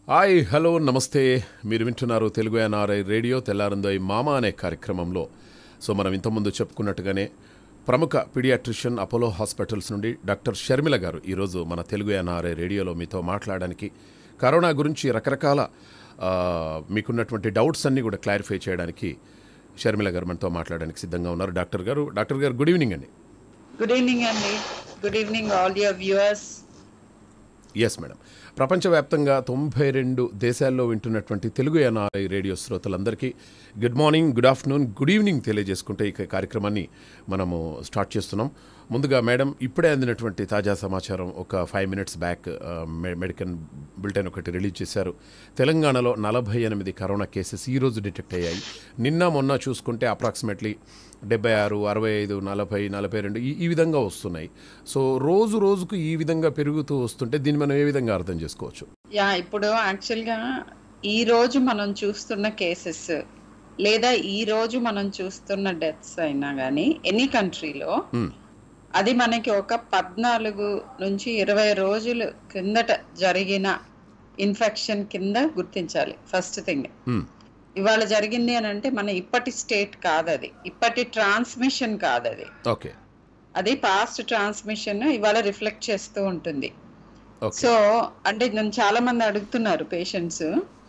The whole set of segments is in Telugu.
హాయ్ హలో నమస్తే మీరు వింటున్నారు తెలుగు ఎన్ఆర్ఐ రేడియో తెల్లారందో ఈ మామ అనే కార్యక్రమంలో సో మనం ఇంతకుముందు చెప్పుకున్నట్టుగానే ప్రముఖ పీడియాట్రిషియన్ అపోలో హాస్పిటల్స్ నుండి డాక్టర్ షర్మిల గారు ఈరోజు మన తెలుగు ఎన్ఆర్ఐ రేడియోలో మీతో మాట్లాడడానికి కరోనా గురించి రకరకాల ఆ, మీకున్నటువంటి డౌట్స్ అన్నీ కూడా క్లారిఫై చేయడానికి షర్మిల గారు మనతో మాట్లాడడానికి సిద్ధంగా ఉన్నారు doctor garu doctor garu good evening అండి గుడ్ ఈవినింగ్ అండి good evening all your viewers yes madam ప్రపంచవ్యాప్తంగా తొంభై రెండు దేశాల్లో వింటున్నటువంటి తెలుగు ఎన్ఆర్ఐ రేడియో శ్రోతలందరికీ good morning good afternoon good evening తెలియజేసుకుంటే ఈ కార్యక్రమాన్ని మనము స్టార్ట్ చేస్తున్నాం ముందుగా మేడం ఇప్పుడే అందినటువంటి తాజా సమాచారం ఒక ఫైవ్ మినిట్స్ బ్యాక్ ఆ, మె- మెడికల్ బులెటిన్ ఒకటి రిలీజ్ చేశారు తెలంగాణలో నలభై ఎనిమిది కరోనా కేసెస్ ఈ రోజు డిటెక్ట్ అయ్యాయి నిన్న మొన్న చూసుకుంటే అప్రాక్సిమేట్లీ డెబ్బై ఆరు అరవై ఐదు నలభై నలభై రెండు ఈ ఈ విధంగా వస్తున్నాయి సో రోజు రోజుకు ఈ విధంగా పెరుగుతూ వస్తుంటే దీన్ని మనం ఏ విధంగా అర్థం చేసుకోవచ్చు యా ఇప్పుడు యాక్చువల్గా ఈ రోజు మనం చూస్తున్న కేసెస్ లేదా ఈ రోజు మనం చూస్తున్న డెత్స్ అయినా కానీ ఎనీ కంట్రీలో Hmm. అది మనకి ఒక పద్నాలుగు నుంచి ఇరవై రోజులు కిందట జరిగిన ఇన్ఫెక్షన్ కింద గుర్తించాలి ఫస్ట్ థింగ్ Hmm. ఇవాళ జరిగింది అని అంటే మన ఇప్పటి స్టేట్ కాదు అది ఇప్పటి ట్రాన్స్మిషన్ కాదు అది ఓకే అది పాస్ట్ ట్రాన్స్మిషన్ ఇవాళ రిఫ్లెక్ట్ చేస్తూ ఉంటుంది ఓకే సో అంటే నన్ను చాలా మంది అడుగుతున్నారు పేషెంట్స్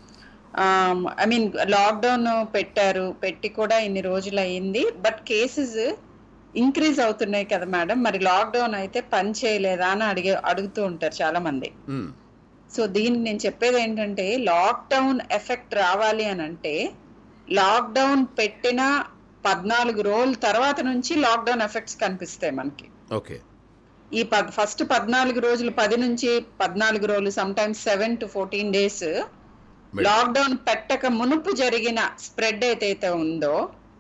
ఐ మీన్ లాక్డౌన్ పెట్టారు పెట్టి కూడా ఇన్ని రోజులు అయ్యింది బట్ కేసెస్ ఇంక్రీజ్ అవుతున్నాయి కదా మేడం మరి లాక్డౌన్ అయితే పని చేయలేదా అని అడిగే అడుగుతూ ఉంటారు చాలా మంది మ్మ్. సో దీనికి నేను చెప్పేది ఏంటంటే లాక్డౌన్ ఎఫెక్ట్ రావాలి అని అంటే లాక్డౌన్ పెట్టిన పద్నాలుగు రోజుల తర్వాత నుంచి లాక్డౌన్ ఎఫెక్ట్స్ కనిపిస్తాయి మనకి ఓకే ఈ పద్ ఫస్ట్ పద్నాలుగు రోజులు పది నుంచి పద్నాలుగు రోజులు some times seven to fourteen days lockdown పెట్టక మునుపు జరిగిన స్ప్రెడ్ ఏదైతే ఉందో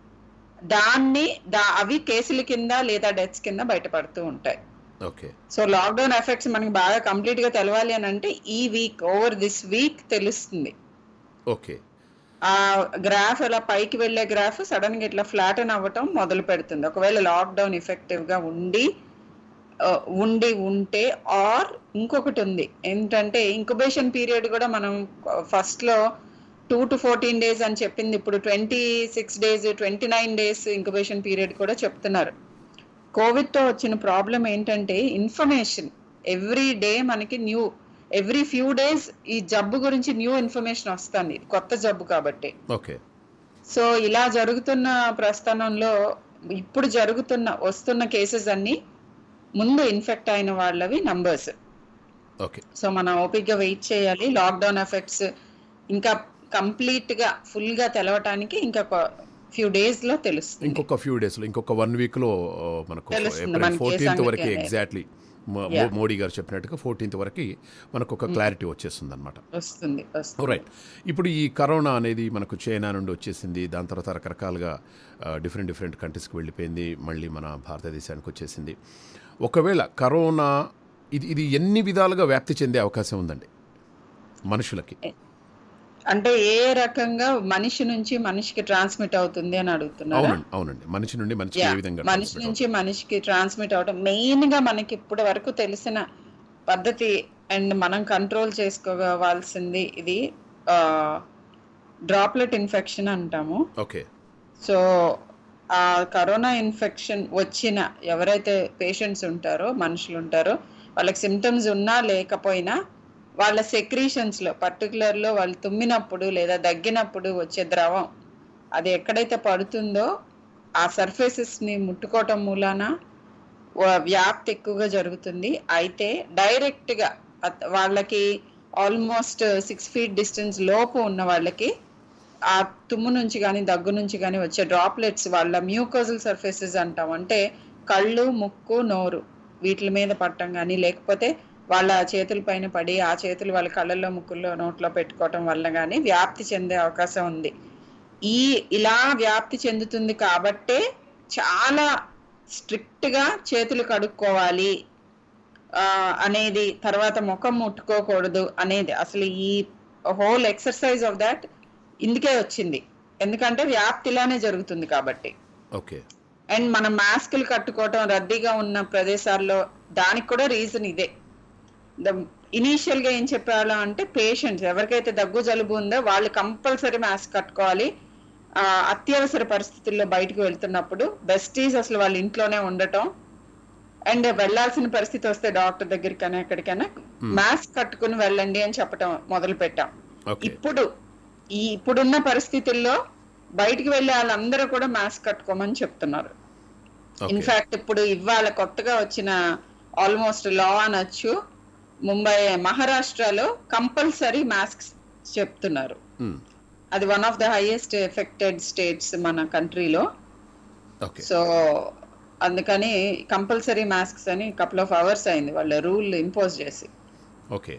దాన్ని దా అవి కేసుల కింద లేదా డెత్స్ కింద బయటపడుతూ ఉంటాయి ఓకే సో లాక్డౌన్ ఎఫెక్ట్స్ మనకి బాగా కంప్లీట్ గా తెలవాలి అని అంటే ఈ వీక్ ఓవర్ దిస్ వీక్ తెలుస్తుంది ఓకే ఆ గ్రాఫ్ ఇలా పైకి వెళ్ళే గ్రాఫ్ సడన్ గా ఇట్లా ఫ్లాటన్ అవ్వటం మొదలు పెడుతుంది ఒకవేళ లాక్డౌన్ ఎఫెక్టివ్ గా ఉండి ఆ, ఉండి ఉంటే ఆర్ ఇంకొకటి ఉంది ఏంటంటే ఇంకుబేషన్ పీరియడ్ కూడా మనం ఫస్ట్ లో టూ టు ఫోర్టీన్ డేస్ అని చెప్పింది ఇప్పుడు twenty six days twenty nine days incubation period కూడా చెప్తున్నారు కోవిడ్ తో వచ్చిన ప్రాబ్లం ఏంటంటే ఇన్ఫర్మేషన్ ఎవ్రీ డే మనకి న్యూ ఎవ్రీ ఫ్యూ డేస్ ఈ జబ్బు గురించి న్యూ ఇన్ఫర్మేషన్ వస్తుంది ఇది కొత్త జబ్బు కాబట్టి ఓకే సో ఇలా జరుగుతున్న ప్రస్థానంలో ఇప్పుడు జరుగుతున్న వస్తున్న కేసెస్ అన్ని ముందు ఇన్ఫెక్ట్ అయిన వాళ్ళవి నంబర్స్ ఓకే సో మనం ఓపిక్గా వెయిట్ చేయాలి లాక్డౌన్ ఎఫెక్ట్స్ ఇంకా కంప్లీట్ గా ఫుల్ గా తెలవటానికి ఇంకా ఫ్యూ డేస్ లో తెలుస్తుంది ఇంకొక ఫ్యూ డేస్లో ఇంకొక వన్ వీక్లో మనకు తెలుస్తుంది ఏప్రిల్ మనకి ఏ ఫోర్టీన్త్ వరకు సంగతి అనేది. Exactly Yeah. మోడీ గారు చెప్పినట్టుగా ఫోర్టీన్త్ వరకు మనకు ఒక క్లారిటీ వచ్చేస్తుంది అనమాట వస్తుంది వస్తుంది రైట్ ఇప్పుడు ఈ కరోనా అనేది మనకు చైనా నుండి వచ్చేసింది దాని తర్వాత రకరకాలుగా డిఫరెంట్ డిఫరెంట్ కంట్రీస్కి వెళ్ళిపోయింది మళ్ళీ మన భారతదేశానికి వచ్చేసింది ఒకవేళ కరోనా ఇది ఇది ఎన్ని విధాలుగా వ్యాప్తి చెందే అవకాశం ఉందండి మనుషులకి అంటే ఏ రకంగా మనిషి నుంచి మనిషికి ట్రాన్స్మిట్ అవుతుంది అని అడుగుతున్నారా అవునండి అవునండి మనిషి నుండి మనిషికి ఏ విధంగా మనిషి transmit నుంచి మనిషికి ట్రాన్స్మిట్ అవడం మెయిన్ గా మనకి ఇప్పటి వరకు తెలిసిన పద్ధతి అండ్ మనం కంట్రోల్ చేసుకోవాల్సింది ఇది డ్రాప్లెట్ ఇన్ఫెక్షన్ అంటాము అవుతుంది? ఓకే సో ఆ కరోనా ఇన్ఫెక్షన్ వచ్చిన ఎవరైతే పేషెంట్స్ ఉంటారో మనుషులు ఉంటారో వాళ్ళకి సిమ్టమ్స్ ఉన్నా లేకపోయినా వాళ్ళ సెక్రీషన్స్ లో పర్టికులర్ లో వాళ్ళు తుమ్మినప్పుడు లేదా దగ్గినప్పుడు వచ్చే ద్రవం అది ఎక్కడైతే పడుతుందో ఆ సర్ఫేసెస్ ని ముట్టుకోవటం మూలాన వ- వ్యాప్తి ఎక్కువగా జరుగుతుంది అయితే డైరెక్ట్ గా అత్- వాళ్ళకి ఆల్మోస్ట్ సిక్స్ ఫీట్ డిస్టెన్స్ లోపు ఉన్న వాళ్ళకి ఆ తుమ్ము నుంచి కానీ దగ్గు నుంచి కానీ వచ్చే డ్రాప్లెట్స్ వాళ్ళ మ్యూకోజల్ సర్ఫేసెస్ అంటాం అంటే కళ్ళు ముక్కు నోరు వీటి మీద పట్టడం కానీ లేకపోతే వాళ్ళ చేతుల పైన పడి ఆ చేతులు వాళ్ళ కళ్ళల్లో ముక్కుల్లో నోట్లో పెట్టుకోవటం వల్ల కానీ వ్యాప్తి చెందే అవకాశం ఉంది ఈ ఇలా వ్యాప్తి చెందుతుంది కాబట్టే చాలా స్ట్రిక్ట్ గా చేతులు కడుక్కోవాలి ఆ, అనేది తర్వాత ముఖం ముట్టుకోకూడదు అనేది అసలు ఈ హోల్ ఎక్సర్సైజ్ ఆఫ్ దాట్ ఇందుకే వచ్చింది ఎందుకంటే వ్యాప్తి ఇలానే జరుగుతుంది కాబట్టి ఓకే అండ్ మనం మాస్కులు కట్టుకోవటం రద్దీగా ఉన్న ప్రదేశాల్లో దానికి కూడా రీజన్ ఇదే ద ఇనీషియల్ గా ఏం చెప్పేవాళ్ళం అంటే పేషెంట్స్ ఎవరికైతే దగ్గు జలుబు ఉందో వాళ్ళు కంపల్సరీ మాస్క్ కట్టుకోవాలి ఆ, అత్యవసర పరిస్థితుల్లో బయటకు వెళ్తున్నప్పుడు బెస్ట్ ఈజ్ అసలు వాళ్ళ ఇంట్లోనే ఉండటం అండ్ వెళ్ళాల్సిన పరిస్థితి వస్తే డాక్టర్ దగ్గరికైనా ఎక్కడికైనా మాస్క్ కట్టుకుని వెళ్ళండి అని చెప్పటం మొదలు పెట్టాం ఓకే ఇప్పుడు ఈ ఇప్పుడున్న పరిస్థితుల్లో బయటికి వెళ్ళే వాళ్ళందరూ కూడా మాస్క్ కట్టుకోమని చెప్తున్నారు ఓకే ఇన్ఫాక్ట్ ఇప్పుడు ఇవాళ కొత్తగా వచ్చిన ఆల్మోస్ట్ లా అనొచ్చు ముంబై మహారాష్ట్రలో కంపల్సరీ మాస్క్ చెప్తున్నారు మ్మ్. అది one of the highest affected states మన కంట్రీలో ఓకే సో అందుకని కంపల్సరీ మాస్క్స్ అని కపుల్ ఆఫ్ అవర్స్ అయింది వాళ్ళ రూల్ ఇంపోజ్ చేసి ఓకే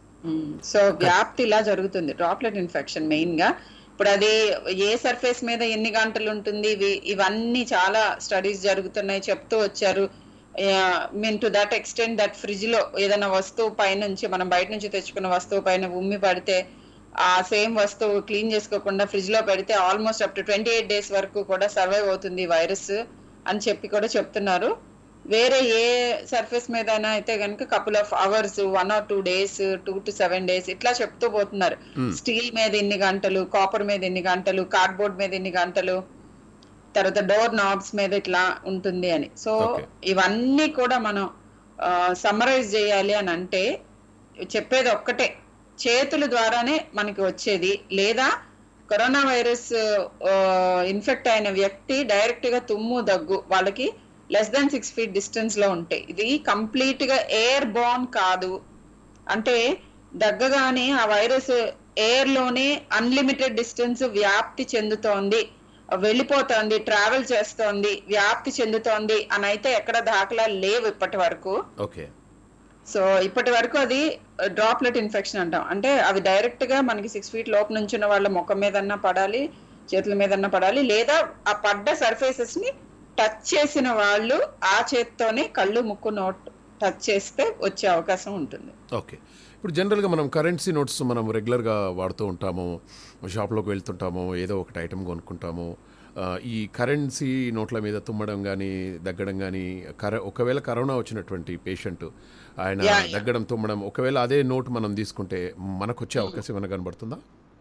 సో వ్యాప్తి ఇలా జరుగుతుంది డ్రాప్లెట్ ఇన్ఫెక్షన్ మెయిన్ గా ఇప్పుడు అది ఏ సర్ఫేస్ మీద ఎన్ని గంటలు ఉంటుంది ఇవి- ఇవన్నీ చాలా స్టడీస్ జరుగుతున్నాయి చెప్తూ వచ్చారు mean to that extent that fridge లో ఏదైనా వస్తువు పైనుంచి మనం బయట నుంచి తెచ్చుకున్న వస్తువు పైన ఉమ్మి పడితే ఆ సేమ్ వస్తువు క్లీన్ చేసుకోకుండా ఫ్రిడ్జ్ లో పెడితే almost up to twenty eight days వరకు కూడా సర్వైవ్ అవుతుంది వైరస్ అని చెప్పి కూడా చెప్తున్నారు వేరే ఏ సర్ఫేస్ మీద అయినా అయితే కనుక couple of hours one or two days two to seven days ఇట్లా చెప్తూ పోతున్నారు స్టీల్ మీద ఇన్ని గంటలు కాపర్ మీద ఇన్ని గంటలు కార్డ్బోర్డ్ మీద ఇన్ని గంటలు తర్వాత డోర్ నాబ్స్ మీద ఇట్లా ఉంటుంది అని సో Okay. ఇవన్నీ కూడా మనం సమ్మరైజ్ చేయాలి అని అంటే చెప్పేది ఒక్కటే చేతుల ద్వారానే మనకి వచ్చేది లేదా కరోనా వైరస్ ఇన్ఫెక్ట్ అయిన వ్యక్తి డైరెక్ట్ గా తుమ్ము దగ్గు వాళ్ళకి less than six feet distance లో ఉంటాయి ఇది కంప్లీట్ గా ఎయిర్ బోర్న్ కాదు అంటే దగ్గగానే ఆ వైరస్ ఎయిర్ లోనే అన్లిమిటెడ్ డిస్టెన్స్ వ్యాప్తి చెందుతోంది వెళ్ళిపోతోంది ట్రావెల్ చేస్తోంది వ్యాప్తి చెందుతోంది అని అయితే ఎక్కడ దాఖలా లేవు ఇప్పటి వరకు ఓకే సో ఇప్పటి వరకు అది డ్రాప్లెట్ ఇన్ఫెక్షన్ అంటాం అంటే అవి డైరెక్ట్ గా మనకి సిక్స్ ఫీట్ లోపు నుంచిన వాళ్ళ ముఖం మీదన్నా పడాలి చేతుల మీదన్నా పడాలి లేదా ఆ పడ్డ సర్ఫేసెస్ ని టచ్ చేసిన వాళ్ళు ఆ చేత్తోనే కళ్ళు ముక్కు నోట్ టచ్ చేస్తే వచ్చే అవకాశం ఉంటుంది ఓకే ఇప్పుడు జనరల్గా మనం కరెన్సీ నోట్స్ మనం రెగ్యులర్గా వాడుతూ ఉంటాము షాప్లోకి వెళ్తుంటాము ఏదో ఒకటి ఐటెం కొనుక్కుంటాము ఆ, ఈ కరెన్సీ నోట్ల మీద తుమ్మడం కానీ దగ్గడం కానీ కర ఒకవేళ కరోనా వచ్చినటువంటి పేషెంట్ ఆయన Yeah, yeah. దగ్గడం తుమ్మడం ఒకవేళ అదే నోట్ మనం తీసుకుంటే మనకు వచ్చే అవకాశం ఏమైనా కనబడుతుందా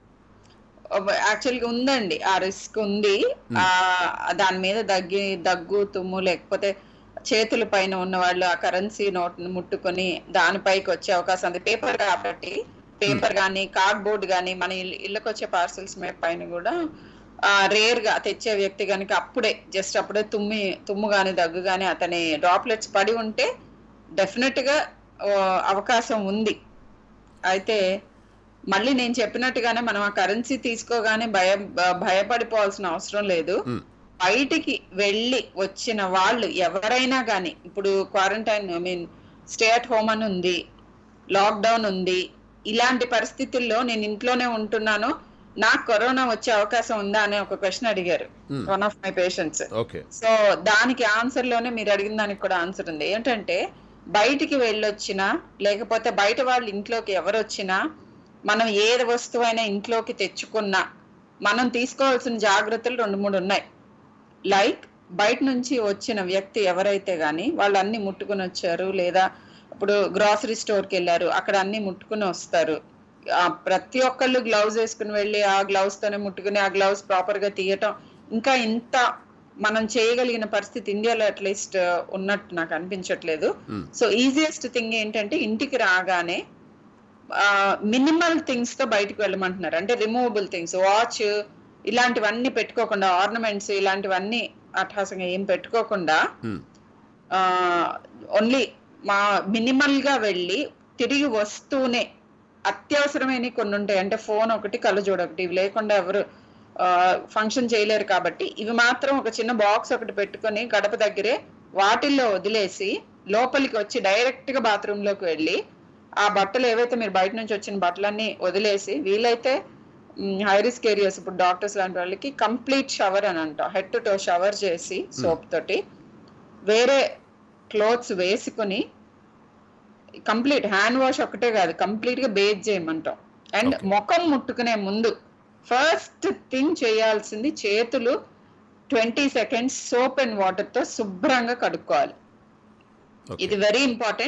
యాక్చువల్ గా ఉందండి ఆ రిస్క్ ఉంది ఆ దాని మీద దగ్గి దగ్గు తుమ్ము లేకపోతే చేతుల పైన ఉన్న వాళ్ళు ఆ కరెన్సీ నోట్ ముట్టుకొని దానిపైకి వచ్చే అవకాశం ఉంది పేపర్ కాబట్టి పేపర్ కానీ కార్డ్బోర్డ్ కానీ మన ఇల్లు- ఇళ్ళకి వచ్చే పార్సల్స్ మీద పైన కూడా రేర్ గా తెచ్చే వ్యక్తి కనుక అప్పుడే జస్ట్ అప్పుడే తుమ్మి తుమ్ము గాని దగ్గు గాని అతని డ్రాప్లెట్స్ పడి ఉంటే డెఫినెట్ గా ఆ, అవకాశం ఉంది అయితే మళ్ళీ నేను చెప్పినట్టుగానే మనం ఆ కరెన్సీ తీసుకోగానే భయ భ- భయపడిపోవాల్సిన అవసరం లేదు మ్మ్. బయటికి వెళ్ళి వచ్చిన వాళ్ళు ఎవరైనా కానీ ఇప్పుడు quarantine I mean stay at home అని ఉంది లాక్డౌన్ ఉంది ఇలాంటి పరిస్థితుల్లో నేను ఇంట్లోనే ఉంటున్నాను నాకు కరోనా వచ్చే అవకాశం ఉందా అనే ఒక క్వశ్చన్ అడిగారు Hmm. One of my patients okay so దానికి ఆన్సర్ లోనే మీరు అడిగిన దానికి కూడా ఆన్సర్ ఉంది ఏంటంటే బయటికి వెళ్ళొచ్చినా లేకపోతే బయట వాళ్ళు ఇంట్లోకి ఎవరు వచ్చినా మనం ఏ వస్తువైనా ఇంట్లోకి తెచ్చుకున్నా మనం తీసుకోవాల్సిన జాగ్రత్తలు రెండు మూడు ఉన్నాయి లైక్ బయట నుంచి వచ్చిన వ్యక్తి ఎవరైతే గాని వాళ్ళు అన్ని ముట్టుకుని వచ్చారు లేదా ఇప్పుడు గ్రాసరీ స్టోర్కి వెళ్ళారు అక్కడ అన్ని ముట్టుకుని వస్తారు ఆ ప్రతి ఒక్కళ్ళు గ్లౌజ్ వేసుకుని వెళ్ళి ఆ గ్లౌస్ తోనే ముట్టుకుని ఆ గ్లౌజ్ ప్రాపర్ గా తీయటం ఇంకా ఇంత మనం చేయగలిగిన పరిస్థితి ఇండియాలో అట్లీస్ట్ ఉన్నట్టు నాకు అనిపించట్లేదు మ్మ్. సో ఈజియెస్ట్ థింగ్ ఏంటంటే ఇంటికి రాగానే మినిమల్ థింగ్స్ తో బయటకు వెళ్ళమంటున్నారు అంటే రిమూవబుల్ థింగ్స్ వాచ్ ఇలాంటివన్నీ పెట్టుకోకుండా ఆర్నమెంట్స్ ఇలాంటివన్నీ అఠాసంగా ఏం పెట్టుకోకుండా మ్మ్. ఓన్లీ మా మినిమల్ గా వెళ్ళి తిరిగి వస్తూనే అత్యవసరమైన కొన్ని ఉంటాయి అంటే ఫోన్ ఒకటి కళ్ళజోడు ఒకటి ఇవి లేకుండా ఎవరు ఫంక్షన్ చేయలేరు కాబట్టి ఇవి మాత్రం ఒక చిన్న బాక్స్ ఒకటి పెట్టుకొని గడప దగ్గరే వాటిల్లో వదిలేసి లోపలికి వచ్చి డైరెక్ట్ గా బాత్రూమ్ లోకి వెళ్ళి ఆ బట్టలు ఏవైతే మీరు బయట నుంచి వచ్చిన బట్టలన్నీ వదిలేసి వీలైతే హై రిస్క్ ఏరియాస్ ఇప్పుడు డాక్టర్స్ లాంటి వాళ్ళకి కంప్లీట్ షవర్ అని అంటాం హెడ్ టు టో షవర్ చేసి సోప్ తోటి వేరే క్లోత్స్ వేసుకుని కంప్లీట్ హ్యాండ్ వాష్ ఒకటే కాదు కంప్లీట్ గా బేజ్ చేయమంటాం అండ్ Okay. ముఖం ముట్టుకునే ముందు ఫస్ట్ థింగ్ చేయాల్సింది చేతులు twenty seconds soap and water తో శుభ్రంగా కడుక్కోవాలి ఓకే ఇది వెరీ ఇంపార్టెంట్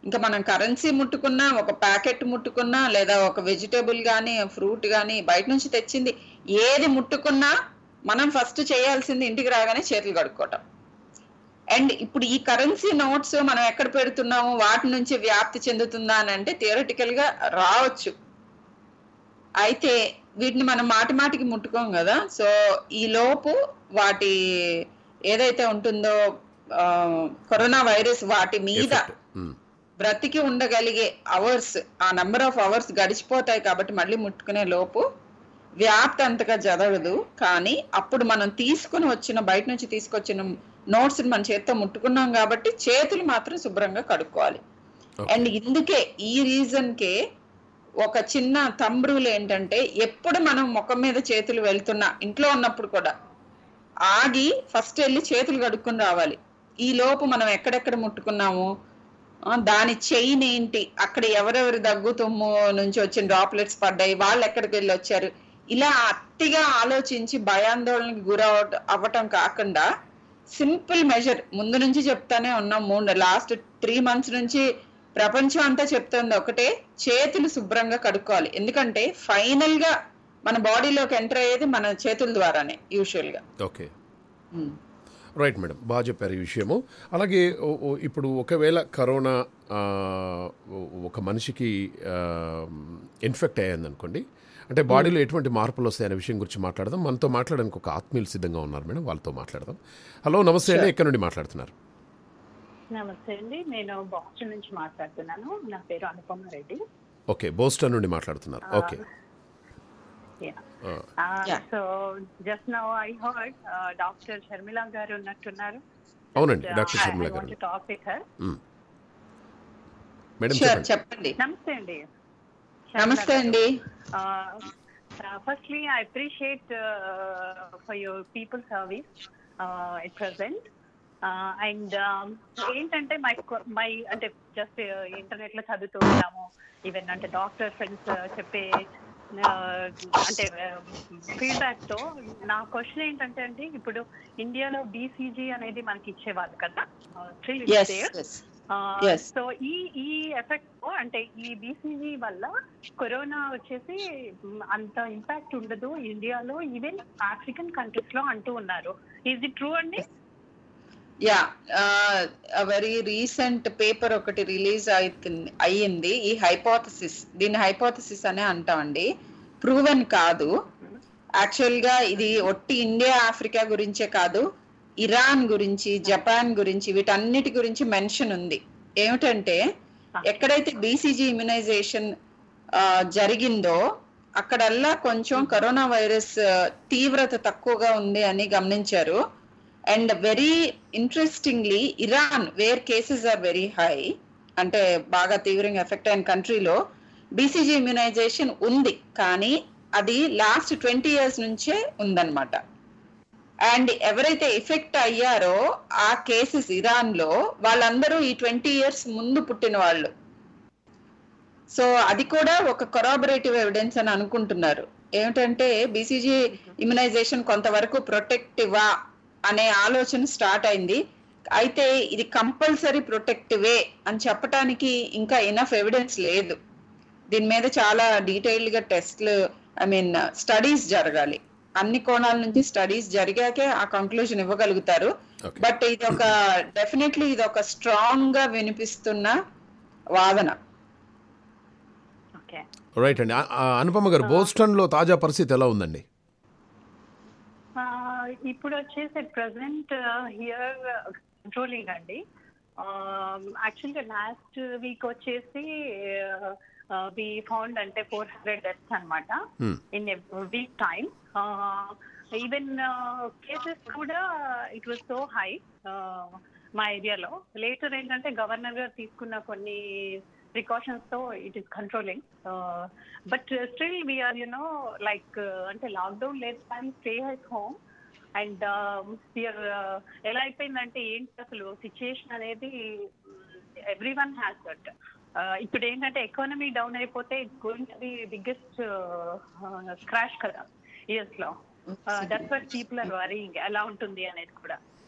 ఇంకా మనం కరెన్సీ ముట్టుకున్నా ఒక ప్యాకెట్ ముట్టుకున్నా లేదా ఒక వెజిటేబుల్ కానీ ఫ్రూట్ కానీ బయట నుంచి తెచ్చింది ఏది ముట్టుకున్నా మనం ఫస్ట్ చేయాల్సింది ఇంటికి రాగానే చేతులు కడుక్కోవటం అండ్ ఇప్పుడు ఈ కరెన్సీ నోట్స్ మనం ఎక్కడ పెడుతున్నాము వాటి నుంచి వ్యాప్తి చెందుతుందా అని అంటే థియరటికల్ గా రావచ్చు అయితే వీటిని మనం మాటి మాటికి ముట్టుకోం కదా సో ఈ లోపు వాటి ఏదైతే ఉంటుందో ఆ, కరోనా వైరస్ వాటి మీద Effect. ఉమ్. బ్రతికి ఉండగలిగే అవర్స్ ఆ నంబర్ ఆఫ్ అవర్స్ గడిచిపోతాయి కాబట్టి మళ్ళీ ముట్టుకునే లోపు వ్యాప్తి అంతగా జరగదు కానీ అప్పుడు మనం తీసుకుని వచ్చిన బయట నుంచి తీసుకొచ్చిన నోట్స్ మన చేత్తో ముట్టుకున్నాం కాబట్టి చేతులు మాత్రం శుభ్రంగా కడుక్కోవాలి Okay. అండ్ ఇందుకే ఈ రీజన్ కే ఒక చిన్న తంబ్రులు ఏంటంటే ఎప్పుడు మనం ముఖం మీద చేతులు వెళ్తున్నా ఇంట్లో ఉన్నప్పుడు కూడా ఆగి ఫస్ట్ వెళ్ళి చేతులు కడుక్కొని రావాలి ఈ లోపు మనం ఎక్కడెక్కడ ముట్టుకున్నాము ఆ, దాని చైన్ ఏంటి అక్కడ ఎవరెవరి దగ్గు తుమ్ము నుంచి వచ్చిన డ్రాప్లెట్స్ పడ్డాయి వాళ్ళు ఎక్కడికి వెళ్ళి వచ్చారు ఇలా అతిగా ఆలోచించి భయాందోళనకి గురవ అవ్వటం కాకుండా సింపుల్ మెజర్ ముందు నుంచి చెప్తానే ఉన్నాం మూడు లాస్ట్ త్రీ మంత్స్ నుంచి ప్రపంచం అంతా చెప్తుంది ఒకటే చేతులు శుభ్రంగా కడుక్కోవాలి ఎందుకంటే ఫైనల్ గా మన బాడీలోకి ఎంటర్ అయ్యేది మన చేతుల ద్వారానే యూజువల్ గా ఓకే రైట్ మేడం బాగా చెప్పారు ఈ విషయము అలాగే ఓ- ఓ ఇప్పుడు ఒకవేళ కరోనా ఆ, ఓ- ఒక మనిషికి ఇన్ఫెక్ట్ అయ్యింది అనుకోండి అంటే బాడీలో ఎటువంటి మార్పులు వస్తాయనే విషయం గురించి మాట్లాడదాం మనతో మాట్లాడడానికి ఒక ఆత్మీయులు సిద్ధంగా ఉన్నారు మేడం వాళ్ళతో మాట్లాడదాం హలో నమస్తే అండి ఎక్కడి నుండి మాట్లాడుతున్నారు నమస్తే అండి నేను బాస్టన్ నుంచి మాట్లాడుతున్నాను నా పేరు అనుపమ రెడ్డి ఓకే బోస్టన్ నుండి మాట్లాడుతున్నారు ఓకే ఆ, Yeah. So just now I heard doctor Sharmila garu ఉన్నట్టున్నారు అవునండి doctor Sharmila want garu talk with her మ్. మేడం షూర్ చెప్పండి చెప్పండి నమస్తే అండి నమస్తే అండి firstly I appreciate for your people service at present and ఏంటంటే మై మై అంటే జస్ట్ ఇంటర్నెట్ లో చదువుతూ ఉంటాము ఈవెన్ అంటే డాక్టర్ ఫ్రెండ్స్ చెప్పే uh, అంటే ఫీడ్బ్యాక్ తో నా క్వశ్చన్ ఏంటంటే అండి ఇప్పుడు ఇండియాలో బీసీజీ అనేది మనకి ఇచ్చేవాళ్ళు కదా still yes yes Yes. So ఈ ఈ ఎఫెక్ట్ అంటే ఈ బీసీజీ వల్ల కరోనా వచ్చేసి మ్, అంత ఇంపాక్ట్ ఉండదు ఇండియాలో ఈవెన్ ఆఫ్రికన్ కంట్రీస్ లో అంటూ ఉన్నారు ఈజ్ ఇట్ ట్రూ అండి యా వెరీ రీసెంట్ పేపర్ ఒకటి రిలీజ్ అవుతుంది అయ్యింది ఈ హైపోథసిస్ దీన్ని హైపోథసిస్ అనే అంటామండి ప్రూవెన్ కాదు యాక్చువల్ గా ఇది ఒట్టి ఇండియా ఆఫ్రికా గురించే కాదు ఇరాన్ గురించి జపాన్ గురించి వీటన్నిటి గురించి మెన్షన్ ఉంది ఏమిటంటే ఎక్కడైతే బీసీజీ ఇమ్యునైజేషన్ జరిగిందో అక్కడల్లా కొంచెం కరోనా వైరస్ తీవ్రత తక్కువగా ఉంది అని గమనించారు and very interestingly Iran where cases are very high అంటే బాగా తీవ్రంగా ఎఫెక్ట్ అయిన కంట్రీలో బీసీజీ ఇమ్యునైజేషన్ ఉంది కానీ అది లాస్ట్ ట్వంటీ ఇయర్స్ నుంచే ఉందన్నమాట అండ్ ఎవరైతే ఎఫెక్ట్ అయ్యారో ఆ కేసెస్ ఇరాన్ లో వాళ్ళందరూ ఈ ట్వంటీ ఇయర్స్ ముందు పుట్టిన వాళ్ళు సో అది కూడా ఒక కొరాబరేటివ్ ఎవిడెన్స్ అని అనుకుంటున్నారు ఏమిటంటే బీసీజీ ఇమ్యునైజేషన్ కొంతవరకు ప్రొటెక్టివా అనే ఆలోచన స్టార్ట్ అయింది అయితే ఇది కంపల్సరీ ప్రొటెక్టివే అని చెప్పడానికి ఇంకా ఇనఫ్ ఎవిడెన్స్ లేదు దీని మీద చాలా డీటెయిల్డ్ గా టెస్ట్లు ఐ మీన్ స్టడీస్ జరగాలి అన్ని కోణాల నుంచి స్టడీస్ జరిగాకే ఆ కంక్లూజన్ ఇవ్వగలుగుతారు Okay. బట్ ఇది ఒక డెఫినెట్లీ ఇది ఒక స్ట్రాంగ్ గా వినిపిస్తున్న వాదన ఓకే రైట్ అండి ఆ- ఆ, అనుపమ గారు బోస్టన్లో తాజా పరిస్థితి ఎలా ఉందండి ఇప్పుడు వచ్చేసి ప్రజెంట్ హియర్ కంట్రోలింగ్ అండి యాక్చువల్గా లాస్ట్ వీక్ వచ్చేసి వి ఫౌండ్ అంటే ఫోర్ హండ్రెడ్ డెత్స్ అనమాట Hmm. In week time even cases కూడా ఇట్ వాజ్ సో హై మా ఏరియాలో లేటర్ ఏంటంటే గవర్నర్ గారు తీసుకున్న కొన్ని ప్రికాషన్స్ తో it is controlling but still we're you know like అంటే లాక్డౌన్ లేదు కానీ stay at home and we're ఎలా అయిపోయిందంటే ఏంటి అసలు సిచ్యుయేషన్ అనేది ఎవ్రీ వన్ హ్యాస్ దట్ ఇప్పుడు ఏంటంటే ఎకానమీ డౌన్ అయిపోతే it's going to be biggest crash కదా ఇయర్స్ లో that's what people are worrying ఎలా ఉంటుంది అనేది కూడా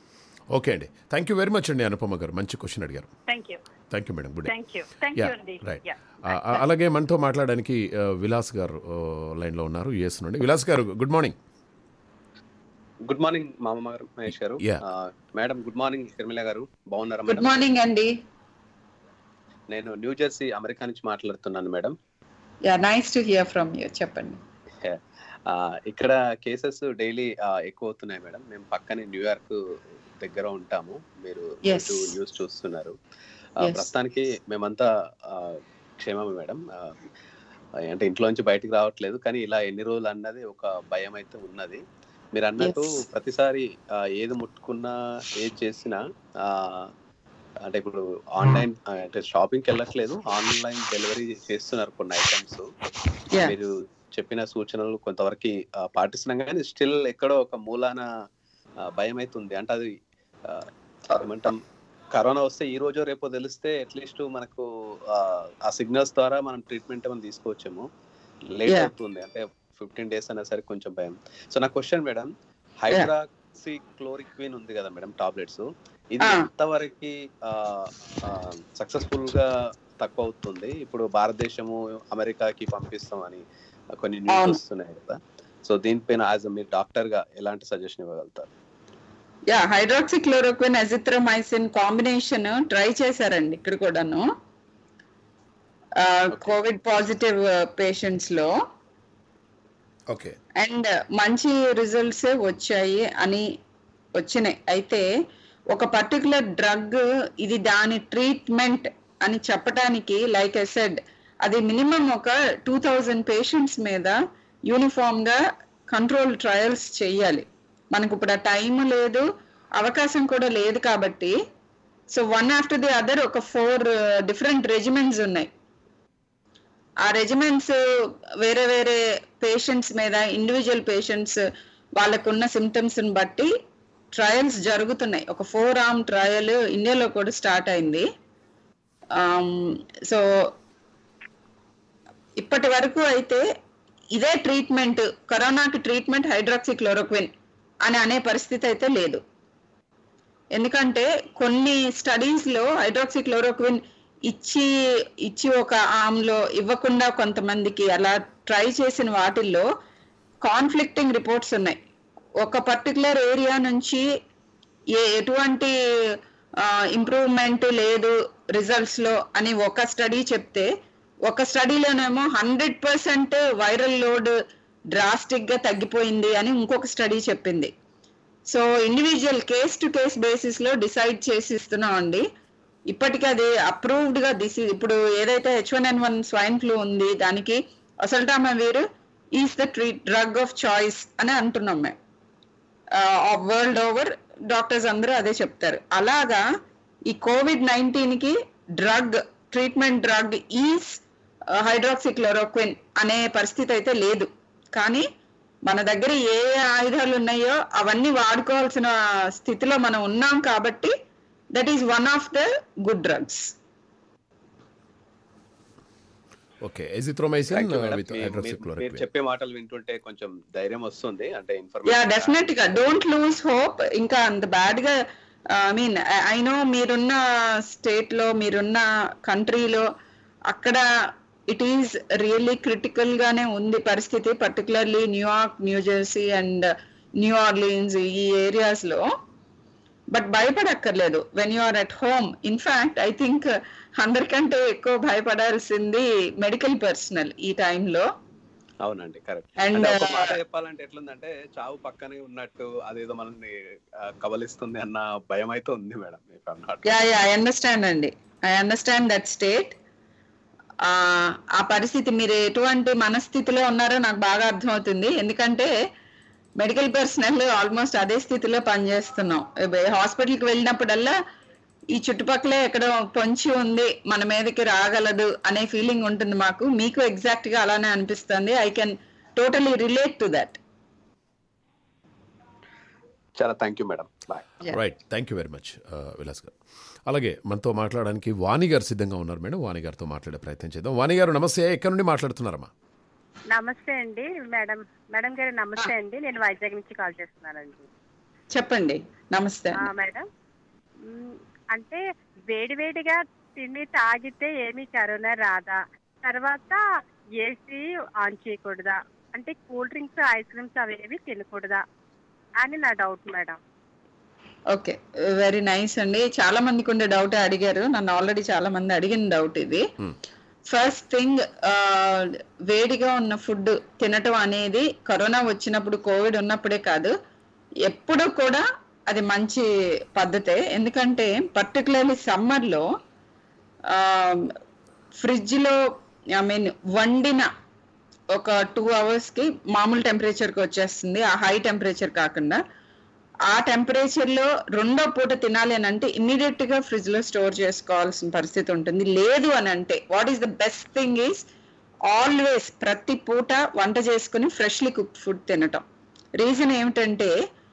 ఓకే అండి థ్యాంక్ యూ వెరీ మచ్ అండి అనుపమ గారు మంచి క్వశ్చన్ అడిగారు thank you thank you madam good thank you thank you yeah అండి రైట్ యా అలాగే మనతో మాట్లాడడానికి ఆ, విలాస్ గారు ఆ, లైన్లో ఉన్నారు యుఎస్ నుండి Vilas garu good morning good morning మామమ్మ గారు మహేష్ గారు Yeah. ఆ, మేడం గుడ్ మార్నింగ్ షర్మిల గారు బాగున్నారా గుడ్ మేడం మార్నింగ్ అండి నేను న్యూ జెర్సీ అమెరికా నుంచి మాట్లాడుతున్నాను madam yeah nice to hear from you చెప్పండి ఆ, ఇక్కడ కేసెస్ డైలీ ఎక్కువ అవుతున్నాయి మేడం మేము పక్కనే న్యూయార్క్ దగ్గర ఉంటాము మీరు Yes. న్యూస్ చూస్తున్నారు ఆ, Yes. ప్రస్తుతానికి మేమంతా ఆ, క్షేమమే మేడం ఆ, అంటే ఇంట్లోంచి బయటికి రావట్లేదు కానీ ఇలా ఎన్ని రోజులు అన్నది ఒక భయం అయితే ఉన్నది మీరు అన్నట్టు Yes. ప్రతిసారి ఆ, ఏది ముట్టుకున్నా ఏది చేసినా ఆ, అంటే ఇప్పుడు ఆన్లైన్ అంటే షాపింగ్కి వెళ్ళట్లేదు ఆన్లైన్ డెలివరీ చేస్తున్నారు కొన్ని ఐటమ్స్ యా మీరు చెప్పిన సూచనలు కొంతవరకు ఆ, పాటిస్తున్నాం కానీ స్టిల్ ఎక్కడో ఒక మూలాన ఆ, భయం అవుతుంది అంటే అది ఆ, ఏమంటాం కరోనా వస్తే ఈ రోజు రేపో తెలిస్తే అట్లీస్ట్ మనకు ఆ, ఆ సిగ్నల్స్ ద్వారా మనం ట్రీట్మెంట్ ఏమైనా తీసుకోవచ్చేమో లేట్ Yeah. అవుతుంది అంటే ఫిఫ్టీన్ డేస్ అయినా సరే కొంచెం భయం సో నా క్వశ్చన్ మేడం హైడ్రాక్సీ క్లోరిక్విన్ ఉంది కదా మేడం టాబ్లెట్స్ ఇది Ah. ఎంతవరకు సక్సెస్ఫుల్ గా తక్కువ అవుతుంది ఇప్పుడు భారతదేశము అమెరికాకి పంపిస్తామని కొన్ని న్యూస్ అవును. వస్తున్నాయి కదా సో దీనిపైన యాజ్ మీరు డాక్టర్ గా ఎలాంటి సజెషన్ ఇవ్వగలుగుతారు yeah hydroxychloroquine azithromycin combination try చేశారండి ఇక్కడ కూడాను కోవిడ్ పాజిటివ్ పేషెంట్స్ లో ఓకే అండ్ మంచి రిజల్ట్స్ వచ్చాయి అని వచ్చినాయి అయితే ఒక పర్టికులర్ డ్రగ్ ఇది దాని ట్రీట్మెంట్ అని చెప్పడానికి లైక్ ఐ సెడ్ అది మినిమం ఒక టూ థౌజండ్ పేషెంట్స్ మీద యూనిఫామ్ గా కంట్రోల్ ట్రయల్స్ చేయాలి మనకు ఇప్పుడు ఆ టైం లేదు అవకాశం కూడా లేదు కాబట్టి so one after the other ఒక ఫోర్ డిఫరెంట్ రెజిమెంట్స్ ఉన్నాయి ఆ రెజిమెంట్స్ వేరే వేరే పేషెంట్స్ మీద ఇండివిజువల్ పేషెంట్స్ వాళ్ళకున్న సిమ్టమ్స్ బట్టి ట్రయల్స్ జరుగుతున్నాయి ఒక ఫోర్ ఆర్మ్ ట్రయల్ ఇండియాలో కూడా స్టార్ట్ అయింది సో ఇప్పటి వరకు అయితే ఇదే ట్రీట్మెంట్ కరోనాకి ట్రీట్మెంట్ హైడ్రాక్సిక్లోరోక్విన్ అని అనే పరిస్థితి అయితే లేదు ఎందుకంటే కొన్ని స్టడీస్ లో హైడ్రాక్సిక్లోరోక్విన్ ఇచ్చి ఇచ్చి ఒక ఆమ్లో ఇవ్వకుండా కొంతమందికి అలా ట్రై చేసిన వాటిల్లో కాన్ఫ్లిక్టింగ్ రిపోర్ట్స్ ఉన్నాయి ఒక పర్టికులర్ ఏరియా నుంచి ఏ ఎటువంటి ఇంప్రూవ్మెంట్ లేదు రిజల్ట్స్ లో అని ఒక స్టడీ చెప్తే ఒక స్టడీలోనేమో hundred percent viral load drastic గా తగ్గిపోయింది అని ఇంకొక స్టడీ చెప్పింది so individual case to case basis లో డిసైడ్ చేసి ఇస్తున్నాం అండి ఇప్పటికీ అది అప్రూవ్డ్ గా దిస్ ఇప్పుడు ఏదైతే H one N one swine flu ఉంది దానికి oseltamivir is the treat drug of choice అని అంటున్నాం మేము వరల్డ్ ఓవర్ డాక్టర్స్ అందరూ అదే చెప్తారు అలాగా ఈ కోవిడ్ నైన్టీన్ కి drug treatment drug is hydroxychloroquine అనే పరిస్థితి అయితే లేదు కానీ మన దగ్గర ఏ ఏ ఆయుధాలు ఉన్నాయో అవన్నీ వాడుకోవాల్సిన స్థితిలో మనం ఉన్నాం కాబట్టి that is one of the good drugs okay azithromycin Thank you, madam. With మీ- మీరు- మీరు హైడ్రాక్సిక్లోరోక్విన్ చెప్పే మాటలు వింటుంటే కొంచెం ధైర్యం వస్తుంది అంటే యా ఇన్ఫర్మేషన్ డెఫినెట్ గా డోంట్ లూజ్ హోప్ ఇంకా అంత బ్యాడ్ గా ఐ మీన్ ఐ నో మీరున్న స్టేట్ లో మీరున్న కంట్రీలో అక్కడ ఇట్ ఈస్ రియల్లీ క్రిటికల్ గానే ఉంది పరిస్థితి particularly New York New Jersey and New Orleans ఈ ఏరియాస్ లో బట్ భయపడక్కర్లేదు when you are at home in fact I think అందరికంటే ఎక్కువ భయపడాల్సింది మెడికల్ పర్సనల్ ఈ టైంలో అవునండి కరెక్ట్ And, అంటే ఒక uh, మాట చెప్పాలంటే ఎట్లుందంటే చావు పక్కనే ఉన్నట్టు అదేదో మనల్ని ఆ, కబలిస్తుంది అన్న భయం అయితే ఉంది madam if I'm not yeah yeah I understand అండి ఐ అండర్స్టాండ్ దట్ స్టేట్ ఆ పరిస్థితి మీరు ఎటువంటి మనస్థితిలో ఉన్నారో నాకు బాగా అర్థమవుతుంది ఎందుకంటే మెడికల్ పర్సనల్ ఆల్మోస్ట్ అదే స్థితిలో పనిచేస్తున్నాం హాస్పిటల్కి వెళ్ళినప్పుడల్లా ఈ చుట్టుపక్కలే ఎక్కడో పొంచి ఉంది మన మీదకి రాగలదు అనే ఫీలింగ్ ఉంటుంది మాకు మీకు ఎగ్జాక్ట్ గా అలానే అనిపిస్తుంది I can totally relate to that చాలా thank you madam bye Yeah. Right thank you very much Vilas garu అలాగే మనతో మాట్లాడడానికి వాణి గారు సిద్ధంగా ఉన్నారు మేడం వాణి గారితో మాట్లాడే ప్రయత్నం చేద్దాం వాణి గారు నమస్తే ఎక్కడి నుండి మాట్లాడుతున్నారమ్మా నమస్తే అండి మేడం మేడం గారు నమస్తే అండి నేను వైజాగ్ నుంచి కాల్ చేస్తున్నానండి చెప్పండి నమస్తే ఆ, మేడం మ్, అంటే వేడివేడిగా తిని తాగితే ఏమీ కరోనా రాదా తర్వాత ఏసీ ఆన్ చేయకూడదా అంటే కూల్ డ్రింక్స్ ఐస్ క్రీమ్స్ అవేవి తినకూడదా అని నా doubt madam okay very nice అండి చాలా మందికి ఉండే డౌట్ అడిగారు నన్ను ఆల్రెడీ చాలా మంది అడిగిన డౌట్ ఇది Hmm. ఫస్ట్ థింగ్ వేడిగా ఉన్న ఫుడ్ తినటం అనేది కరోనా వచ్చినప్పుడు కోవిడ్ ఉన్నప్పుడే కాదు ఎప్పుడు కూడా అది మంచి పద్ధతే ఎందుకంటే పర్టికులర్లీ సమ్మర్లో ఫ్రిడ్జ్లో ఐ మీన్ వండిన ఒక టూ అవర్స్కి మామూలు టెంపరేచర్కి వచ్చేస్తుంది ఆ హై టెంపరేచర్ కాకుండా ఆ టెంపరేచర్ లో రెండో పూట తినాలి అని అంటే ఇమ్మీడియట్ గా ఫ్రిడ్జ్ లో స్టోర్ చేసుకోవాల్సిన పరిస్థితి ఉంటుంది లేదు అని అంటే what is the best thing is always ప్రతి పూట వంట చేసుకుని ఫ్రెష్లీ కుక్ ఫుడ్ తినటం రీజన్ ఏమిటంటే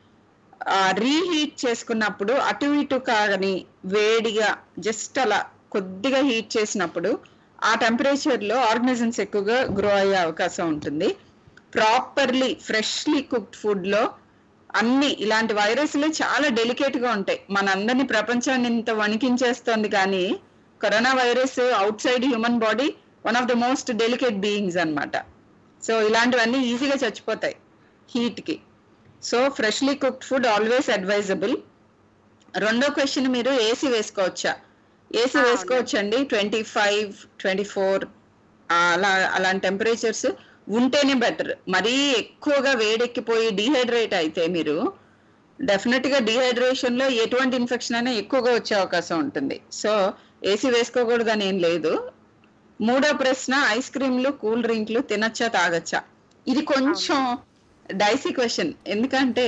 రీహీట్ చేసుకున్నప్పుడు అటు ఇటు కానీ వేడిగా జస్ట్ అలా కొద్దిగా హీట్ చేసినప్పుడు ఆ టెంపరేచర్ లో ఆర్గనిజమ్స్ ఎక్కువగా గ్రో అయ్యే అవకాశం ఉంటుంది ప్రాపర్లీ ఫ్రెష్లీ కుక్డ్ ఫుడ్ లో అన్ని ఇలాంటి వైరస్లు చాలా డెలికేట్ గా ఉంటాయి మనందరినీ ప్రపంచాన్ని ఇంత వణికించేస్తుంది కానీ కరోనా వైరస్ అవుట్ సైడ్ human body one of the most delicate beings అన్నమాట సో ఇలాంటివన్నీ ఈజీగా చచ్చిపోతాయి హీట్ కి so freshly cooked food always advisable రెండో క్వశ్చన్ మీరు ఏసీ వేసుకోవచ్చా ఏసీ ఆ, వేసుకోవచ్చండి ట్వంటీ ఫైవ్ ట్వంటీ ఫోర్ అలా అలాంటి టెంపరేచర్స్ ఉంటేనే బెటర్ మరీ ఎక్కువగా వేడెక్కిపోయి డిహైడ్రేట్ అయితే మీరు డెఫినెట్ గా డిహైడ్రేషన్ లో ఎటువంటి ఇన్ఫెక్షన్ అయినా ఎక్కువగా వచ్చే అవకాశం ఉంటుంది సో ఏసీ వేసుకోకూడదని ఏం లేదు మూడో ప్రశ్న ఐస్ క్రీమ్లు కూల్ డ్రింక్లు తినచ్చా తాగచ్చా ఇది కొంచెం డైసీ క్వశ్చన్ ఎందుకంటే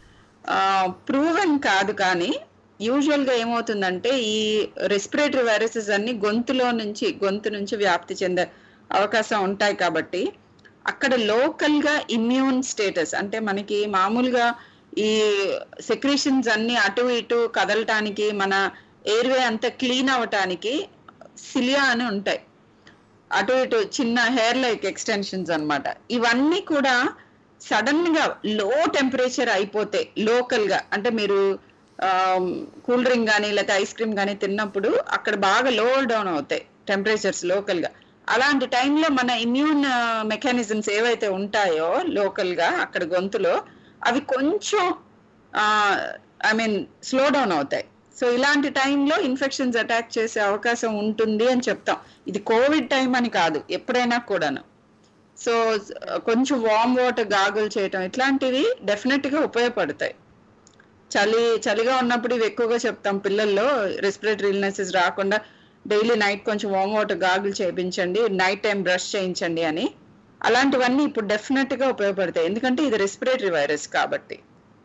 ప్రూవెన్ కాదు కానీ యూజువల్ గా ఏమవుతుందంటే ఈ రెస్పిరేటరీ వైరసెస్ అన్ని గొంతులో నుంచి గొంతు నుంచి వ్యాప్తి చెందే అవకాశం ఉంటాయి కాబట్టి అక్కడ లోకల్ గా ఇమ్యూన్ స్టేటస్ అంటే మనకి మామూలుగా ఈ సెక్రీషన్స్ అన్ని అటు ఇటు కదలటానికి మన ఎయిర్వే అంతా క్లీన్ అవటానికి సిలియా అని ఉంటాయి అటు ఇటు చిన్న హెయిర్ లైక్ ఎక్స్టెన్షన్స్ అన్నమాట ఇవన్నీ కూడా సడన్ గా లో టెంపరేచర్ అయిపోతే లోకల్ గా అంటే మీరు కూల్ డ్రింక్ కానీ లేకపోతే ఐస్ క్రీమ్ కానీ తిన్నప్పుడు అక్కడ బాగా లో డౌన్ అవుతాయి టెంపరేచర్స్ లోకల్ గా అలాంటి టైంలో మన ఇమ్యూన్ మెకానిజమ్స్ ఏవైతే ఉంటాయో లోకల్ గా అక్కడ గొంతులో అవి కొంచెం ఐ మీన్ స్లో డౌన్ అవుతాయి సో ఇలాంటి టైంలో ఇన్ఫెక్షన్స్ అటాక్ చేసే అవకాశం ఉంటుంది అని చెప్తాం ఇది కోవిడ్ టైం అని కాదు ఎప్పుడైనా కూడాను సో కొంచెం వామ్ వాటర్ గాగుల్ చేయటం ఇట్లాంటివి డెఫినెట్ గా ఉపయోగపడతాయి చలి చలిగా ఉన్నప్పుడు ఇవి ఎక్కువగా చెప్తాం పిల్లల్లో రెస్పిరేటరీ ఇల్నెసెస్ రాకుండా డైలీ నైట్ కొంచెం వామ్ వాటర్ గాగుల్ చేయించండి నైట్ టైం బ్రష్ చేయించండి అని అలాంటివన్నీ ఇప్పుడు డెఫినెట్ గా ఉపయోగపడతాయి ఎందుకంటే ఇది రెస్పిరేటరీ వైరస్ కాబట్టి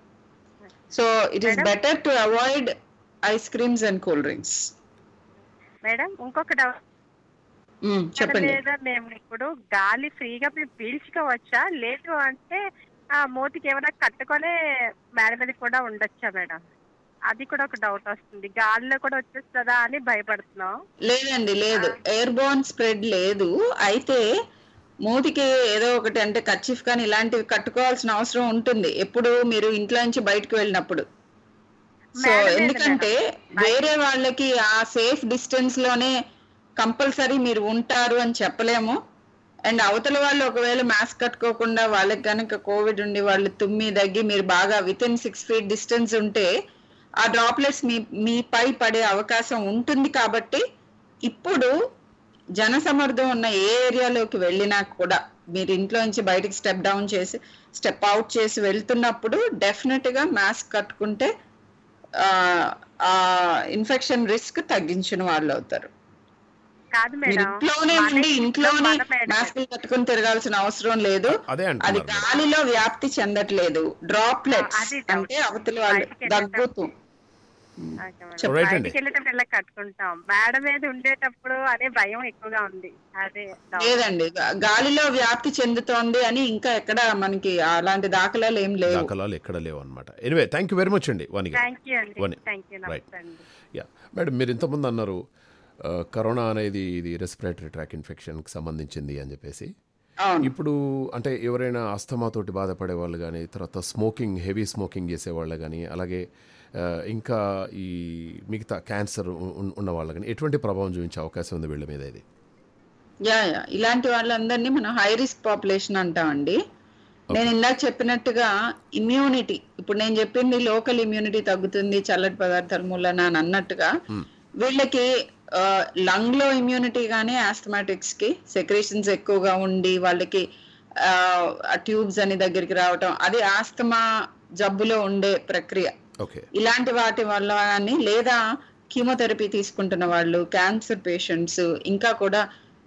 so it is Madam? Better to avoid ice creams and cool drinks madam ఇంకొక డౌట్ చెప్పండి లేదా మేము ఇప్పుడు గాలి ఫ్రీగా మేము పీల్చుకోవచ్చా లేదు అంటే ఆ మూతికి ఏమైనా కట్టుకొని మేడ మీద కూడా ఉండొచ్చా మేడం అది కూడా ఒక డౌట్ వస్తుంది గాలిలో కూడా వచ్చేస్తుందా అని భయపడుతున్నాం లేదండి లేదు ఎయిర్ బోర్న్ స్ప్రెడ్ లేదు అయితే మూతికి ఏదో ఒకటి అంటే కచ్చిఫ్ కానీ ఇలాంటివి కట్టుకోవాల్సిన అవసరం ఉంటుంది ఎప్పుడు మీరు ఇంట్లో నుంచి బయటకు వెళ్ళినప్పుడు సో మేడం లేదు ఎందుకంటే వేరే వాళ్ళకి ఆ సేఫ్ డిస్టెన్స్ లోనే కంపల్సరీ మీరు ఉంటారు అని చెప్పలేము అండ్ అవతల వాళ్ళు ఒకవేళ మాస్క్ కట్టుకోకుండా వాళ్ళకి కనుక కోవిడ్ ఉండి వాళ్ళు తుమ్మి దగ్గి మీరు బాగా within six feet distance ఉంటే ఆ డ్రాప్లెట్స్ మీ మీపై పడే అవకాశం ఉంటుంది కాబట్టి ఇప్పుడు జనసమర్థం ఉన్న ఏ ఏరియాలోకి వెళ్ళినా కూడా మీరు ఇంట్లో నుంచి బయటికి స్టెప్ డౌన్ చేసి స్టెప్ అవుట్ చేసి వెళ్తున్నప్పుడు డెఫినెట్ గా మాస్క్ కట్టుకుంటే ఆ ఇన్ఫెక్షన్ రిస్క్ తగ్గించిన వాళ్ళు అవుతారు కాదు మీరు మేడం ఇంట్లోనే మన ఉండి ఇంట్లో ఇంట్లోనే మన మేడం. మాస్కులు కట్టుకుని తిరగాల్సిన అవసరం లేదు అదే అది అంటున్నారు మేడం. గాలిలో వ్యాప్తి చెందట్లేదు డ్రాప్లెట్స్ ఆ, అది doubt. అంటే అవతల వాళ్ళు బయటికి వెళ్ళేటప్పుడు- దగ్గుతూ ఓకే మేడం. చెప్పు. రైట్ అండి. బయటికి వెళ్ళేటప్పుడు ఇలా కట్టుకుంటాం మేడ మీద ఉండేటప్పుడు అనే భయం ఎక్కువగా ఉంది అదే doubt. లేదండి గా- గాలిలో వ్యాప్తి చెందుతోంది అని ఇంకా ఎక్కడ మనకి అలాంటి దాఖలాలు ఏం లేవు దాఖలాలు ఎక్కడ లేవు అనమాట anyway thank you very much అండి వానికి థ్యాంక్ యూ అండి వని. Thank you right. నమస్తే అండి యా మేడం మీరు ఇంతకుముందు అన్నారు ఆ, కరోనా అనేది ఇది రెస్పిరేటరీ ట్రాక్ ఇన్ఫెక్షన్కి సంబంధించింది అని చెప్పేసి అవును ఇప్పుడు అంటే ఎవరైనా అస్తమాతోటి బాధపడే వాళ్ళు కానీ తర్వాత స్మోకింగ్ హెవీ స్మోకింగ్ చేసే వాళ్ళు కానీ అలాగే ఆ, ఇంకా ఈ మిగతా క్యాన్సర్ ఉన్న వాళ్ళు కానీ ఎటువంటి ప్రభావం చూపించే అవకాశం ఉంది వీళ్ళ మీద ఇది యా యా ఇలాంటి వాళ్ళందరినీ మనం హై రిస్క్ పాపులేషన్ అంటామండి నేను ఇందాక చెప్పినట్టుగా ఇమ్యూనిటీ ఇప్పుడు నేను చెప్పింది లోకల్ ఇమ్యూనిటీ తగ్గుతుంది చల్లటి పదార్థాల మూలన అని అన్నట్టుగా వీళ్ళకి లంగ్ లో ఇమ్యూనిటీ కానీ ఆస్థమాటిక్స్ కి సెక్రేషన్స్ ఎక్కువగా ఉండి వాళ్ళకి ట్యూబ్స్ అని దగ్గరికి రావటం అది ఆస్తమా జబ్బులో ఉండే ప్రక్రియ ఓకే ఇలాంటి వాటి వల్ల కానీ లేదా కీమోథెరపీ తీసుకుంటున్న వాళ్ళు క్యాన్సర్ పేషెంట్స్ ఇంకా కూడా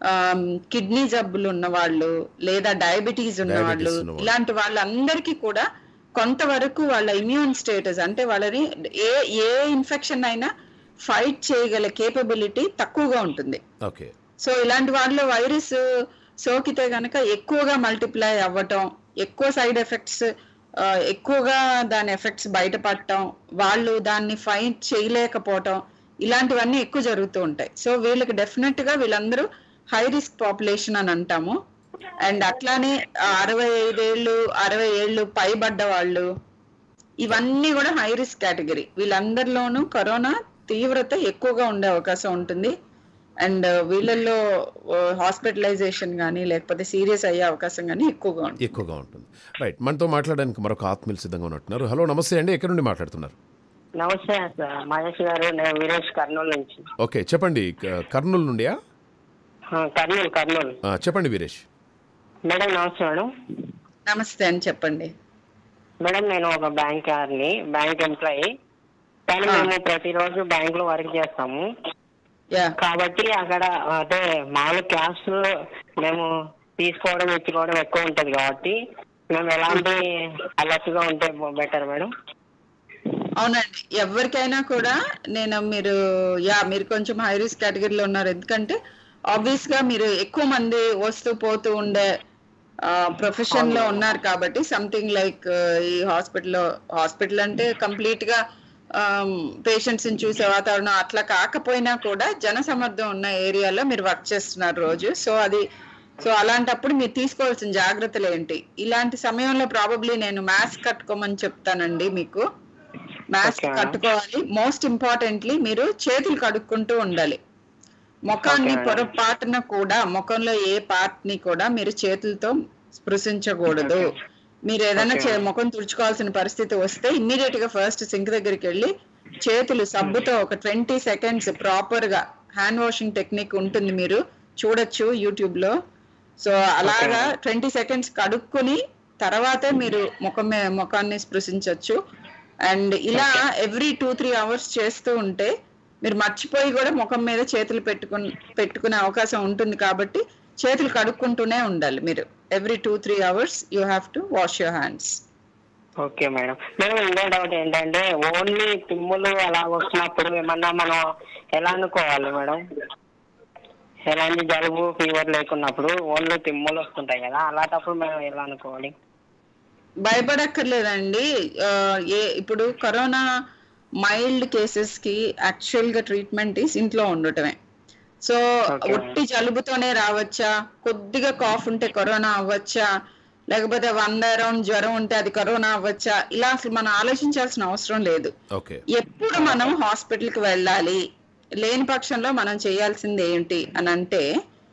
కిడ్నీ జబ్బులు ఉన్న వాళ్ళు లేదా డయాబెటీస్ ఉన్న Diabetes వాళ్ళు ఉన్న వాళ్ళు. ఇలాంటి వాళ్ళందరికీ కూడా కొంతవరకు వాళ్ళ ఇమ్యూన్ స్టేటస్ అంటే వాళ్ళని ఏ ఏ ఇన్ఫెక్షన్ అయినా ఫైట్ చేయగల కేపబిలిటీ తక్కువగా ఉంటుంది ఓకే సో ఇలాంటి వాళ్ళలో వైరస్ సోకితే గనక ఎక్కువగా మల్టిప్లై అవ్వటం ఎక్కువ సైడ్ ఎఫెక్ట్స్ ఎక్కువగా దాని ఎఫెక్ట్స్ బయటపడటం వాళ్ళు దాన్ని ఫైట్ చేయలేకపోవటం ఇలాంటివన్నీ ఎక్కువ జరుగుతూ ఉంటాయి సో వీళ్ళకి డెఫినెట్ గా వీళ్ళందరూ హై రిస్క్ పాపులేషన్ అని అంటాము అండ్ అట్లానే ఆ అరవై ఐదేళ్ళు అరవై ఏళ్ళు పైబడ్డ వాళ్ళు ఇవన్నీ కూడా హై రిస్క్ కేటగిరీ వీళ్ళందరిలోనూ కరోనా తీవ్రత ఎక్కువగా ఉండే అవకాశం ఉంటుంది అండ్ వీళ్ళల్లో హాస్పిటలైజేషన్ కానీ లేకపోతే సీరియస్ అయ్యే అవకాశం కానీ ఎక్కువగా ఉంటుంది ఎక్కువగా ఉంటుంది రైట్ మనతో మాట్లాడడానికి మరొక ఆత్మీయులు సిద్ధంగా ఉన్నట్టున్నారు హలో నమస్తే అండి ఎక్కడి నుండి మాట్లాడుతున్నారు నమస్తే సార్ మహేష్ గారు నేను వీరేష్ కర్నూలు నుంచి ఓకే చెప్పండి క- కర్నూలు నుండియా ఆ, కర్నూలు కర్నూలు ఆ, చెప్పండి వీరేష్ మేడం నమస్తే మేడం నమస్తే అని చెప్పండి మేడం నేను ఒక బ్యాంక్ ని బ్యాంక్ ఎంప్లాయీ కానీ ఆ. మేము ప్రతిరోజు బ్యాంక్ లో వర్క్ చేస్తాము యా కాబట్టి అక్కడ అంటే మామూలు క్యాష్ మేము తీసుకోవడం ఇచ్చుకోవడం ఎక్కువ ఉంటది కాబట్టి మేము ఎలాంటి అలర్ట్ గా ఉంటే బెటర్ మేడం అవునండి ఎవరికైనా కూడా నేను మీరు యా మీరు కొంచెం హై రిస్క్ కేటగిరీలో ఉన్నారు ఎందుకంటే ఆబ్వియస్ గా మీరు ఎక్కువ మంది వస్తూ పోతూ ఉండే ప్రొఫెషన్ లో ఉన్నారు కాబట్టి సంథింగ్ లైక్ ఈ హాస్పిటల్లో హాస్పిటల్ అంటే కంప్లీట్ గా పేషెంట్స్ ని చూసే వాతావరణం అట్లా కాకపోయినా కూడా జన సమర్థం ఉన్న ఏరియాలో మీరు వర్క్ చేస్తున్నారు రోజు సో అది సో అలాంటప్పుడు మీరు తీసుకోవాల్సిన జాగ్రత్తలు ఏంటి ఇలాంటి సమయంలో ప్రాబబ్లీ నేను మాస్క్ కట్టుకోమని చెప్తానండి మీకు మాస్క్ Okay. కట్టుకోవాలి మోస్ట్ ఇంపార్టెంట్లీ మీరు చేతులు కడుక్కుంటూ ఉండాలి ముఖాన్ని Okay. పొరపాటున కూడా ముఖంలో ఏ పార్ట్ ని కూడా మీరు చేతులతో స్పృశించకూడదు మీరు ఏదైనా Okay. చే- ముఖం తుడుచుకోవాల్సిన పరిస్థితి వస్తే ఇమ్మీడియట్ గా ఫస్ట్ సింక్ దగ్గరికి వెళ్ళి చేతులు సబ్బుతో ఒక ట్వంటీ సెకండ్స్ ప్రాపర్ గా హ్యాండ్ వాషింగ్ టెక్నిక్ ఉంటుంది మీరు చూడొచ్చు యూట్యూబ్ లో సో అలాగా ట్వంటీ సెకండ్స్ కడుక్కుని తర్వాతే మీరు ముఖం మీ- ముఖాన్ని స్పృశించవచ్చు అండ్ ఇలా ఎవ్రీ టూ త్రీ అవర్స్ చేస్తూ ఉంటే మీరు మర్చిపోయి కూడా ముఖం మీద చేతులు పెట్టుకుని పెట్టుకునే అవకాశం ఉంటుంది కాబట్టి చేతులు కడుక్కుంటూనే ఉండాలి మీరు every two three hours you have to wash your hands okay madam madam ఇంకో డౌట్ ఏంటంటే ఓన్లీ తుమ్ములు అలా వస్తున్నప్పుడు ఏమన్నా మనం ఎలా అనుకోవాలి మేడం ఎలాంటి జలుబు ఫీవర్ లేకున్నప్పుడు ఓన్లీ తుమ్ములు వస్తుంటాయి కదా అలాంటప్పుడు మనం ఎలా అనుకోవాలి భయపడక్కర్లేదండి ఆ, ఏ ఇప్పుడు కరోనా మైల్డ్ కేసెస్ కి యాక్చువల్ గా ట్రీట్మెంట్ ఈస్ ఇంట్లో ఉండటమే సో Okay. ఒట్టి జలుబుతోనే రావచ్చా కొద్దిగా కాఫ్ ఉంటే కరోనా అవ్వచ్చా లేకపోతే వంద రౌండ్ జ్వరం ఉంటే అది కరోనా అవ్వచ్చా ఇలా అసలు మనం ఆలోచించాల్సిన అవసరం లేదు ఓకే ఎప్పుడు మనం హాస్పిటల్ కి వెళ్ళాలి లేని పక్షంలో మనం చేయాల్సింది ఏంటి అని అంటే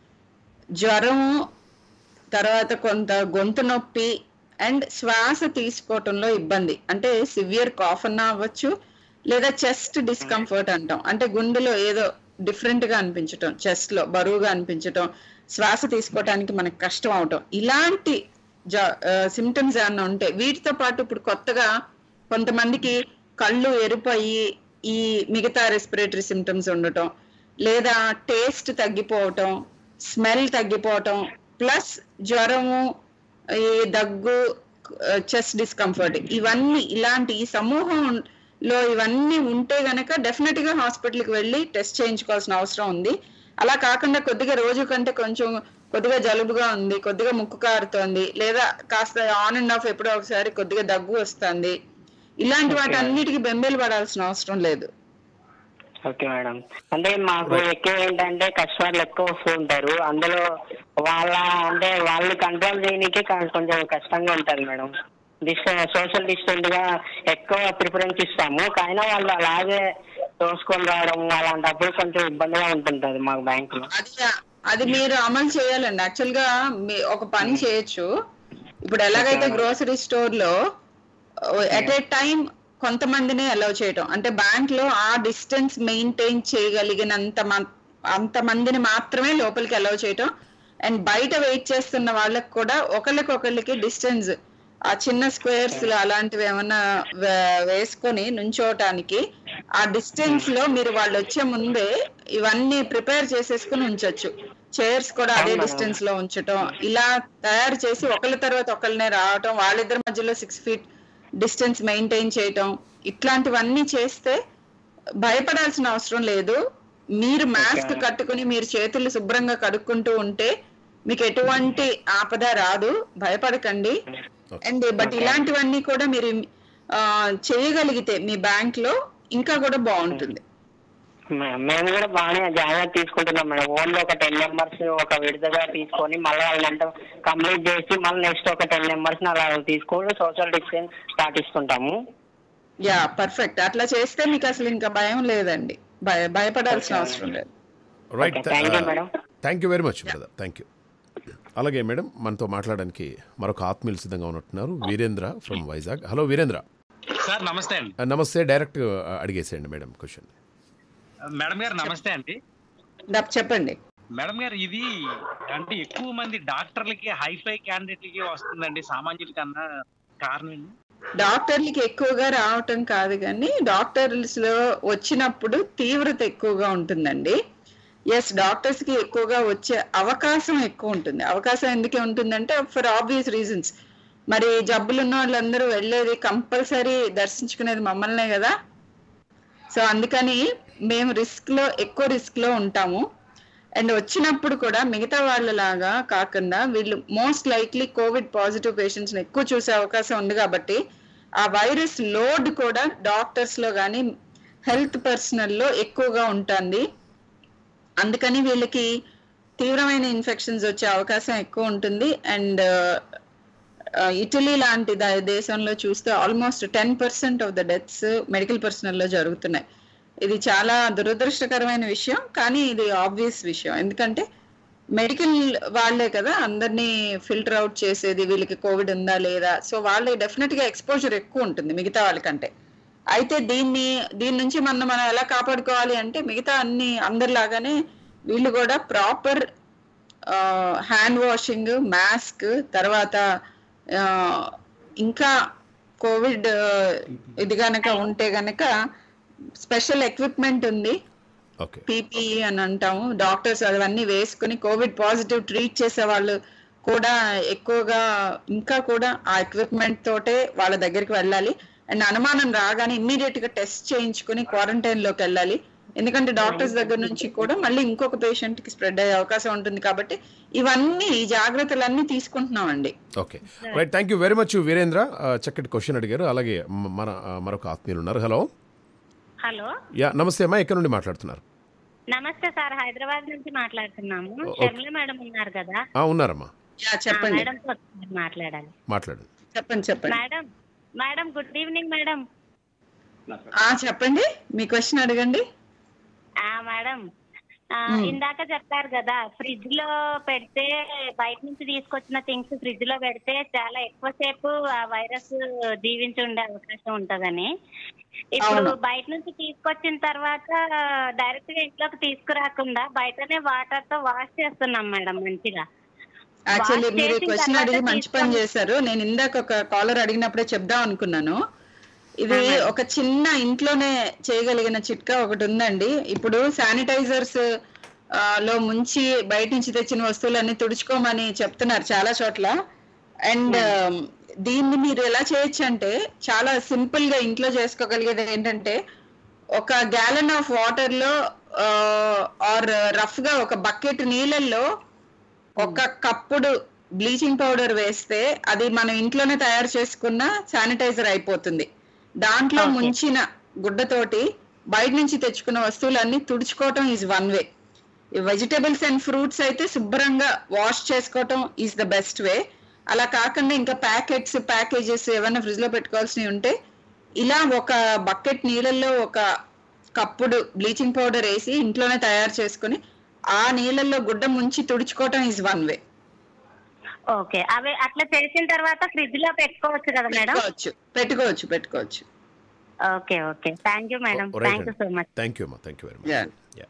జ్వరం తర్వాత కొంత గొంతు నొప్పి అండ్ శ్వాస తీసుకోవటంలో ఇబ్బంది అంటే సివియర్ కాఫ్ అన్నా అవ్వచ్చు లేదా చెస్ట్ డిస్కంఫర్ట్ అంటాం అంటే గుండెలో ఏదో డిఫరెంట్ గా అనిపించటం చెస్ట్ లో బరువుగా అనిపించటం శ్వాస తీసుకోవటానికి మనకు కష్టం అవటం ఇలాంటి సిమ్టమ్స్ ఏమన్నా ఉంటే వీటితో పాటు ఇప్పుడు కొత్తగా కొంతమందికి కళ్ళు ఎరుపయ్యి ఈ మిగతా రెస్పిరేటరీ సిమ్టమ్స్ ఉండటం లేదా టేస్ట్ తగ్గిపోవటం స్మెల్ తగ్గిపోవటం ప్లస్ జ్వరము ఈ దగ్గు చెస్ట్ డిస్కంఫర్ట్ ఇవన్నీ ఇలాంటి ఈ సమూహంలో ఇవన్నీ ఉంటే గనక డెఫినెట్ గా హాస్పిటల్ కి వెళ్ళి టెస్ట్ చేయించుకోవాల్సిన అవసరం ఉంది అలా కాకుండా కొద్దిగా రోజు కంటే కొంచెం కొద్దిగా జలుబుగా ఉంది కొద్దిగా ముక్కు కారుతోంది లేదా కాస్త ఆన్ అండ్ ఆఫ్ ఎప్పుడో ఒకసారి కొద్దిగా దగ్గు వస్తుంది ఇలాంటి Okay. వాటి అన్నిటికీ బెంబేలు పడాల్సిన అవసరం లేదు ఓకే మేడం అంటే మాకు ఎక్కువ ఏంటంటే కస్టమర్లు ఎక్కువ వస్తూ ఉంటారు అందులో వాళ్ళ అంటే వాళ్ళు కంట్రోల్ చేయడానికే క- కొంచెం కష్టంగా ఉంటుంది మేడం డిస్టెన్స్ సోషల్ డిస్టెన్స్ గా ఎక్కువ ప్రిఫరెన్స్ ఇస్తాము కానీ వాళ్ళు అలాగే తోసుకొని రావడం అలాంటప్పుడు కొంచెం ఇబ్బందిగా ఉంటుంటది మాకు బ్యాంకులో అది అది మీరు అమలు చేయాలండి యాక్చువల్ గా మీ- ఒక పని చేయొచ్చు ఇప్పుడు ఎలాగైతే గ్రోసరీ స్టోర్ లో ఎట్ ఏ టైం కొంతమందిని అలౌ చేయటం అంటే బ్యాంక్ లో ఆ డిస్టెన్స్ మెయింటైన్ చేయగలిగినంత మం- అంత మందిని మాత్రమే లోపలికి అలౌ చేయటం అండ్ బయట వెయిట్ చేస్తున్న వాళ్ళకి కూడా ఒకళ్ళకొకళ్ళకి డిస్టెన్స్ ఆ చిన్న స్క్వేర్స్ అలాంటివి ఏమన్నా వే- వేసుకొని నుంచోటానికి ఆ డిస్టెన్స్ లో మీరు వాళ్ళు వచ్చే ముందే ఇవన్నీ ప్రిపేర్ చేసేసుకుని ఉంచొచ్చు చైర్స్ కూడా అదే డిస్టెన్స్ లో ఉంచటం ఇలా తయారు చేసి ఒకళ్ళ తర్వాత ఒకళ్ళనే రావటం వాళ్ళిద్దరి మధ్యలో సిక్స్ ఫీట్ డిస్టెన్స్ మెయింటైన్ చేయటం ఇట్లాంటివన్నీ చేస్తే భయపడాల్సిన అవసరం లేదు మీరు మాస్క్ కట్టుకుని మీరు చేతులు శుభ్రంగా కడుక్కుంటూ ఉంటే మీకు ఎటువంటి ఆపద రాదు భయపడకండి అండ్ బట్ ఇలాంటివన్నీ కూడా మీరు ఆ, చేయగలిగితే మీ బ్యాంక్ లో ఇంకా కూడా బాగుంటుంది మే- మేము కూడా బాగానే జాగ్రత్త తీసుకుంటున్నాం మేడం ఓన్లీ ఒక టెన్ మెంబర్స్ ఒక విడతగా తీసుకొని మళ్ళీ వాళ్ళంతా కంప్లీట్ చేసి మళ్ళీ నెక్స్ట్ ఒక టెన్ మెంబర్స్ అలా తీసుకొని సోషల్ డిస్టెన్స్ పాటిస్తుంటాము యా పర్ఫెక్ట్ అట్లా చేస్తే మీకు అసలు ఇంకా భయం లేదండి భయ భయపడాల్సిన అవసరం లేదు right Okay, thank you, madam. Thank you very much brother thank you అలాగే మేడం మనతో మాట్లాడడానికి మరొక ఆత్మీయులు సిద్ధంగా ఉన్నట్టున్నారు Virendra from Vizag hello Virendra sir నమస్తే అండి ఆ, నమస్తే డైరెక్ట్ అడిగేసేయండి మేడం క్వశ్చన్ మేడం గారు నమస్తే అండి దా- చెప్పండి మేడం గారు ఇది అంటే ఎక్కువ మంది డాక్టర్లకి హైఫై క్యాండిడేట్లకి వస్తుందండి సామాన్యుల కన్నా కారణం ఏంటి? డాక్టర్లకి ఎక్కువగా రావటం కాదు కానీ డాక్టర్స్ లో వచ్చినప్పుడు తీవ్రత ఎక్కువగా ఉంటుందండి ఎస్ డాక్టర్స్ కి ఎక్కువగా వచ్చే అవకాశం ఎక్కువ ఉంటుంది అవకాశం ఎందుకు ఉంటుందంటే ఫర్ ఆబ్వియస్ రీజన్స్ మరి జబ్బులు ఉన్న వాళ్ళందరూ వెళ్ళేది కంపల్సరీ దర్శించుకునేది మమ్మల్నే కదా సో అందుకని మేము రిస్క్ లో ఎక్కువ రిస్క్ లో ఉంటాము అండ్ వచ్చినప్పుడు కూడా మిగతా వాళ్ళలాగా కాకుండా వీళ్ళు most likely covid positive patients ఎక్కువ చూసే అవకాశం ఉంది కాబట్టి ఆ వైరస్ లోడ్ కూడా డాక్టర్స్ లో కానీ హెల్త్ పర్సనల్ లో ఎక్కువగా ఉంటుంది అందుకని వీళ్ళకి తీవ్రమైన ఇన్ఫెక్షన్స్ వచ్చే అవకాశం ఎక్కువ ఉంటుంది అండ్ ఇటలీ లాంటి ద- దేశంలో చూస్తే almost ten percent of the deaths medical personnel లో జరుగుతున్నాయి ఇది చాలా దురదృష్టకరమైన విషయం కానీ ఇది ఆబ్వియస్ విషయం ఎందుకంటే మెడికల్ వాళ్ళే కదా అందరినీ ఫిల్టర్ అవుట్ చేసేది వీళ్ళకి కోవిడ్ ఉందా లేదా సో వాళ్ళకి డెఫినెట్ గా ఎక్స్పోజర్ ఎక్కువ ఉంటుంది మిగతా వాళ్ళకంటే అయితే దీన్ని దీని నుంచి మనం మనం ఎలా కాపాడుకోవాలి అంటే మిగతా అన్ని అందరిలాగానే వీళ్ళు కూడా ప్రాపర్ హ్యాండ్ వాషింగ్ మాస్క్ తర్వాత ఆ, ఇంకా కోవిడ్ ఇది గనక ఉంటే గనక స్పెషల్ ఎక్విప్మెంట్ ఉంది ఓకే పీపీఈ అని అంటాము డాక్టర్స్ అవన్నీ వేసుకుని కోవిడ్ పాజిటివ్ ట్రీట్ చేసే వాళ్ళు కూడా ఎక్కువగా ఇంకా కూడా ఆ ఎక్విప్మెంట్ తోటే వాళ్ళ దగ్గరికి వెళ్ళాలి అండ్ అనుమానం రాగానే ఇమ్మీడియట్ గా టెస్ట్ చేయించుకుని క్వారంటైన్ లోకి వెళ్ళాలి ఎందుకంటే డాక్టర్స్ దగ్గర నుంచి కూడా మళ్ళీ ఇంకొక పేషెంట్ కి స్ప్రెడ్ అయ్యే అవకాశం ఉంటుంది కాబట్టి ఇవన్నీ ఈ జాగ్రత్తలన్నీ తీసుకుంటున్నామండి okay right thank you very much Virendra ఆ, చక్కటి క్వశ్చన్ అడిగారు అలాగే మ- మన ఆ, మరొక ఆత్మీయులు ఉన్నారు హలో హలో యా నమస్తే అమ్మా ఎక్కడి నుండి మాట్లాడుతున్నారు నమస్తే సార్ హైదరాబాద్ నుంచి మాట్లాడుతున్నాము ఓ- షర్మిల మేడం ఉన్నారు కదా ఆ, ఉన్నారమ్మా యా చెప్పండి మేడం మాట్లాడాలి మాట్లాడండి చెప్పండి చెప్పండి madam madam good evening madam ఆ చెప్పండి మీ క్వశ్చన్ అడగండి ఆ మేడం ఆ, ఇందాక చెప్పారు కదా ఫ్రిడ్జ్ లో పెడితే బయట నుంచి తీసుకొచ్చిన థింగ్స్ ఫ్రిడ్జ్ లో పెడితే చాలా ఎక్కువసేపు ఆ వైరస్ జీవించి ఉండే అవకాశం ఉంటదని ఇప్పుడు అవును. బయట నుంచి తీసుకొచ్చిన తర్వాత డైరెక్ట్ గా ఇంట్లోకి తీసుకురాకుండా బయటనే వాటర్ తో వాష్ చేస్తున్నాం మేడం మంచిగా యాక్చువల్లీ వాష్ మీరు చేసిన క్వశ్చన్ తర్వాత అడిగి మంచి పని తీసుకొని- చేశారు నేను ఇందాక ఒక కాలర్ అడిగినప్పుడే చెప్దాం అనుకున్నాను ఇది ఒక చిన్న ఇంట్లోనే చేయగలిగిన చిట్కా ఒకటి ఉందండి ఇప్పుడు శానిటైజర్స్ లో ముంచి బయట నుంచి తెచ్చిన వస్తువులన్నీ తుడుచుకోమని చెప్తున్నారు చాలా చోట్ల అండ్ దీన్ని మీరు ఎలా చేయొచ్చు అంటే చాలా సింపుల్ గా ఇంట్లో చేసుకోగలిగేది ఏంటంటే ఒక గ్యాలన్ ఆఫ్ వాటర్ లో ఆర్ రఫ్ గా ఒక బకెట్ నీళ్ళల్లో ఒక కప్పుడు బ్లీచింగ్ పౌడర్ వేస్తే అది మనం ఇంట్లోనే తయారు చేసుకున్న శానిటైజర్ అయిపోతుంది దాంట్లో ముంచిన గుడ్డతోటి బయట నుంచి తెచ్చుకున్న వస్తువులన్నీ తుడుచుకోవటం is one way vegetables and fruits అయితే శుభ్రంగా వాష్ చేసుకోవటం ఈజ్ ద బెస్ట్ వే అలా కాకుండా ఇంకా ప్యాకెట్స్ ప్యాకేజెస్ ఏమైనా ఫ్రిడ్జ్ లో పెట్టుకోవాల్సినవి ఉంటే ఇలా ఒక బకెట్ నీళ్ళల్లో ఒక కప్పుడు బ్లీచింగ్ పౌడర్ వేసి ఇంట్లోనే తయారు చేసుకుని ఆ నీళ్ళల్లో గుడ్డ ముంచి తుడుచుకోవటం ఈజ్ వన్ వే ఓకే అవి అట్లా చేసిన తర్వాత ఫ్రిడ్జ్ లో పెట్టుకోవచ్చు కదా మేడం పెట్టుకోవచ్చు పెట్టుకోవచ్చు పెట్టుకోవచ్చు okay okay thank you madam thank you so much thank you అమ్మా thank you very much Yeah.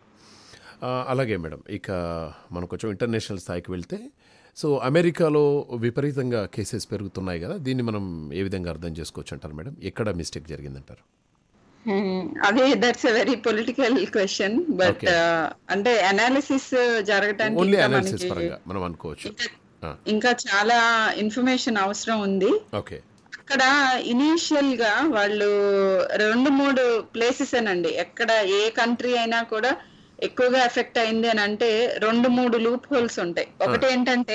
అలాగే మేడం ఇక మనం కొంచెం ఇంటర్నేషనల్ స్థాయికి వెళ్తే సో అమెరికాలో విపరీతంగా కేసెస్ పెరుగుతున్నాయి కదా దీన్ని మనం ఏ విధంగా అర్థం చేసుకోవచ్చు అంటారు మేడం ఎక్కడ మిస్టేక్ జరిగిందంటారు అదే that's a very political question but Okay. అంటే అనాలిసిస్ జరగటానికి ఓన్లీ ఇంకా అనాలిసిస్ మనకి పరంగా మనం అనుకోవచ్చు ఇంకా- ఇంకా చాలా ఇన్ఫర్మేషన్ అవసరం ఉంది ఓకే అక్కడ ఇనీషియల్ గా వాళ్ళు రెండు మూడు ప్లేసెస్ అనండి ఎక్కడ ఏ కంట్రీ అయినా కూడా ఎక్కువగా ఎఫెక్ట్ అయింది అని అంటే రెండు మూడు లూప్ హోల్స్ ఉంటాయి ఒకటి ఏంటంటే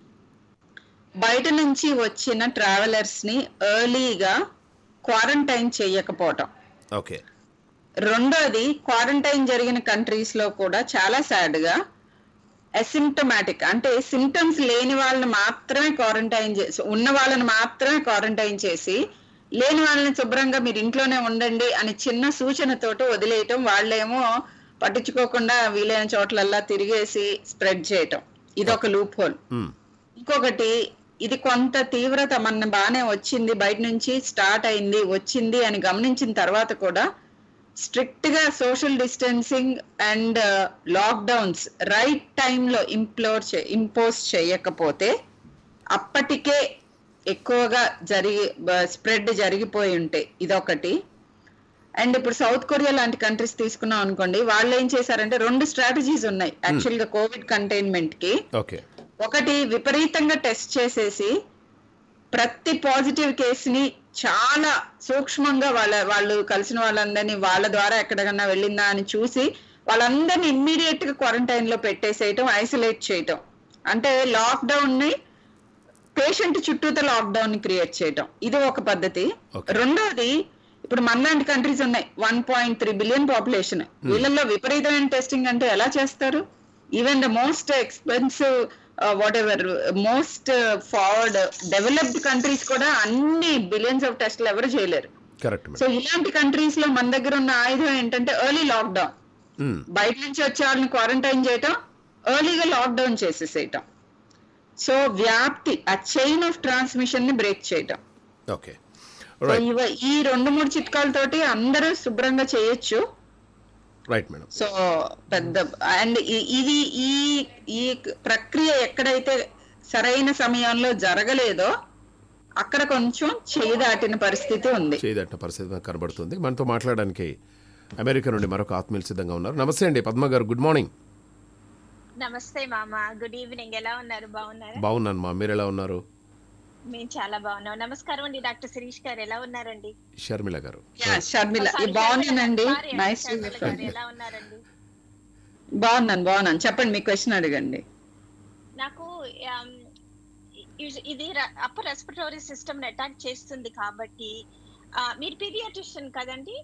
బయట నుంచి వచ్చిన ట్రావెలర్స్ ని ఎర్లీగా క్వారంటైన్ చేయకపోవటం ఓకే రెండోది క్వారంటైన్ జరిగిన కంట్రీస్ లో కూడా చాలా సాడ్ గా అసిమ్టమాటిక్ అంటే సిమ్టమ్స్ లేని వాళ్ళని మాత్రమే క్వారంటైన్ చేసి ఉన్న వాళ్ళని మాత్రమే క్వారంటైన్ చేసి లేని వాళ్ళని శుభ్రంగా మీరు ఇంట్లోనే ఉండండి అని చిన్న సూచనతోటి వదిలేయటం వాళ్ళేమో పట్టించుకోకుండా వీలైన చోట్లల్లా తిరిగేసి స్ప్రెడ్ చేయటం ఇది ఒక లూప్ హోల్ మ్మ్. ఇంకొకటి ఇది కొంత తీవ్రత మన బాగానే వచ్చింది బయట నుంచి స్టార్ట్ అయింది వచ్చింది అని గమనించిన తర్వాత కూడా స్ట్రిక్ట్ గా social distancing and lockdowns right టైంలో ఇంప్లోర్ ఇంపోజ్ చేయకపోతే అప్పటికే ఎక్కువగా జరిగి స్ప్రెడ్ జరిగిపోయి ఉంటాయి ఇదొకటి అండ్ ఇప్పుడు సౌత్ కొరియా లాంటి కంట్రీస్ తీసుకున్నాం అనుకోండి వాళ్ళు ఏం చేశారంటే రెండు స్ట్రాటజీస్ ఉన్నాయి యాక్చువల్ గా కోవిడ్ కంటైన్మెంట్ కి ఓకే ఒకటి విపరీతంగా టెస్ట్ చేసేసి ప్రతి పాజిటివ్ కేసుని చాలా సూక్ష్మంగా వాళ్ళ వాళ్ళు కలిసిన వాళ్ళందరినీ వాళ్ళ ద్వారా ఎక్కడికన్నా వెళ్ళిందా అని చూసి వాళ్ళందరినీ ఇమ్మీడియట్ గా క్వారంటైన్ లో పెట్టేసేయటం ఐసోలేట్ చేయటం అంటే లాక్డౌన్ ని పేషెంట్ చుట్టూత లాక్డౌన్ ని క్రియేట్ చేయటం ఇది ఒక పద్ధతి Okay. రెండోది ఇప్పుడు మనలాంటి కంట్రీస్ ఉన్నాయి one point three billion population వీళ్ళల్లో విపరీతమైన టెస్టింగ్ అంటే ఎలా చేస్తారు even the most expensive whatever most forward developed countries కూడా అన్ని బిలియన్స్ ఆఫ్ టెస్ట్లు ఎవరు చేయలేరు కరెక్ట్ సో మేడం ఇలాంటి కంట్రీస్ లో మన దగ్గర ఉన్న ఆయుధం ఏంటంటే ఎర్లీ లాక్డౌన్ మ్మ్. బయట నుంచి వచ్చే వాళ్ళని క్వారంటైన్ చేయటం ఎర్లీగా లాక్డౌన్ చేసేసేయటం సో వ్యాప్తి ఆ చైన్ ఆఫ్ ట్రాన్స్మిషన్ ని బ్రేక్ చేయటం ఓకే సో రైట్ ఇవ ఈ రెండు మూడు చిట్కాలతోటి అందరూ శుభ్రంగా చేయొచ్చు రైట్ మేడం సో పెద్ద అండ్ ఇది ఈ ఈ ప్రక్రియ ఎక్కడైతే సరైన సమయంలో జరగలేదో అక్కడ కొంచెం చేయి దాటిన పరిస్థితి ఉంది చేయదట్టిన పరిస్థితి మనకు కనబడుతుంది మనతో మాట్లాడడానికి అమెరికా నుండి మరొక ఆత్మీయులు సిద్ధంగా ఉన్నారు నమస్తే అండి పద్మ గారు గుడ్ మార్నింగ్ నమస్తే మామ గుడ్ ఈవినింగ్ ఎలా ఉన్నారు బాగున్నారా బాగున్నాను మా మీరు ఎలా ఉన్నారు మేము చాలా బాగున్నాం నమస్కారం అండి డాక్టర్ శిరీష్ గారు ఎలా ఉన్నారండి షర్మిల గారు Yeah, షర్మిల Sorry, బాగున్నానండి Sorry అండి, నైస్ శర్మిల గారు ఎలా ఉన్నారండి బాగున్నాను బాగున్నాను చెప్పండి మీ క్వశ్చన్ అడగండి నాకు um, ఇ- ఇది అప్పర్ రెస్పిటరీ సిస్టమ్ అటాక్ చేస్తుంది కాబట్టి ఆ, మీరు పీడియాట్రిషియన్ కదండి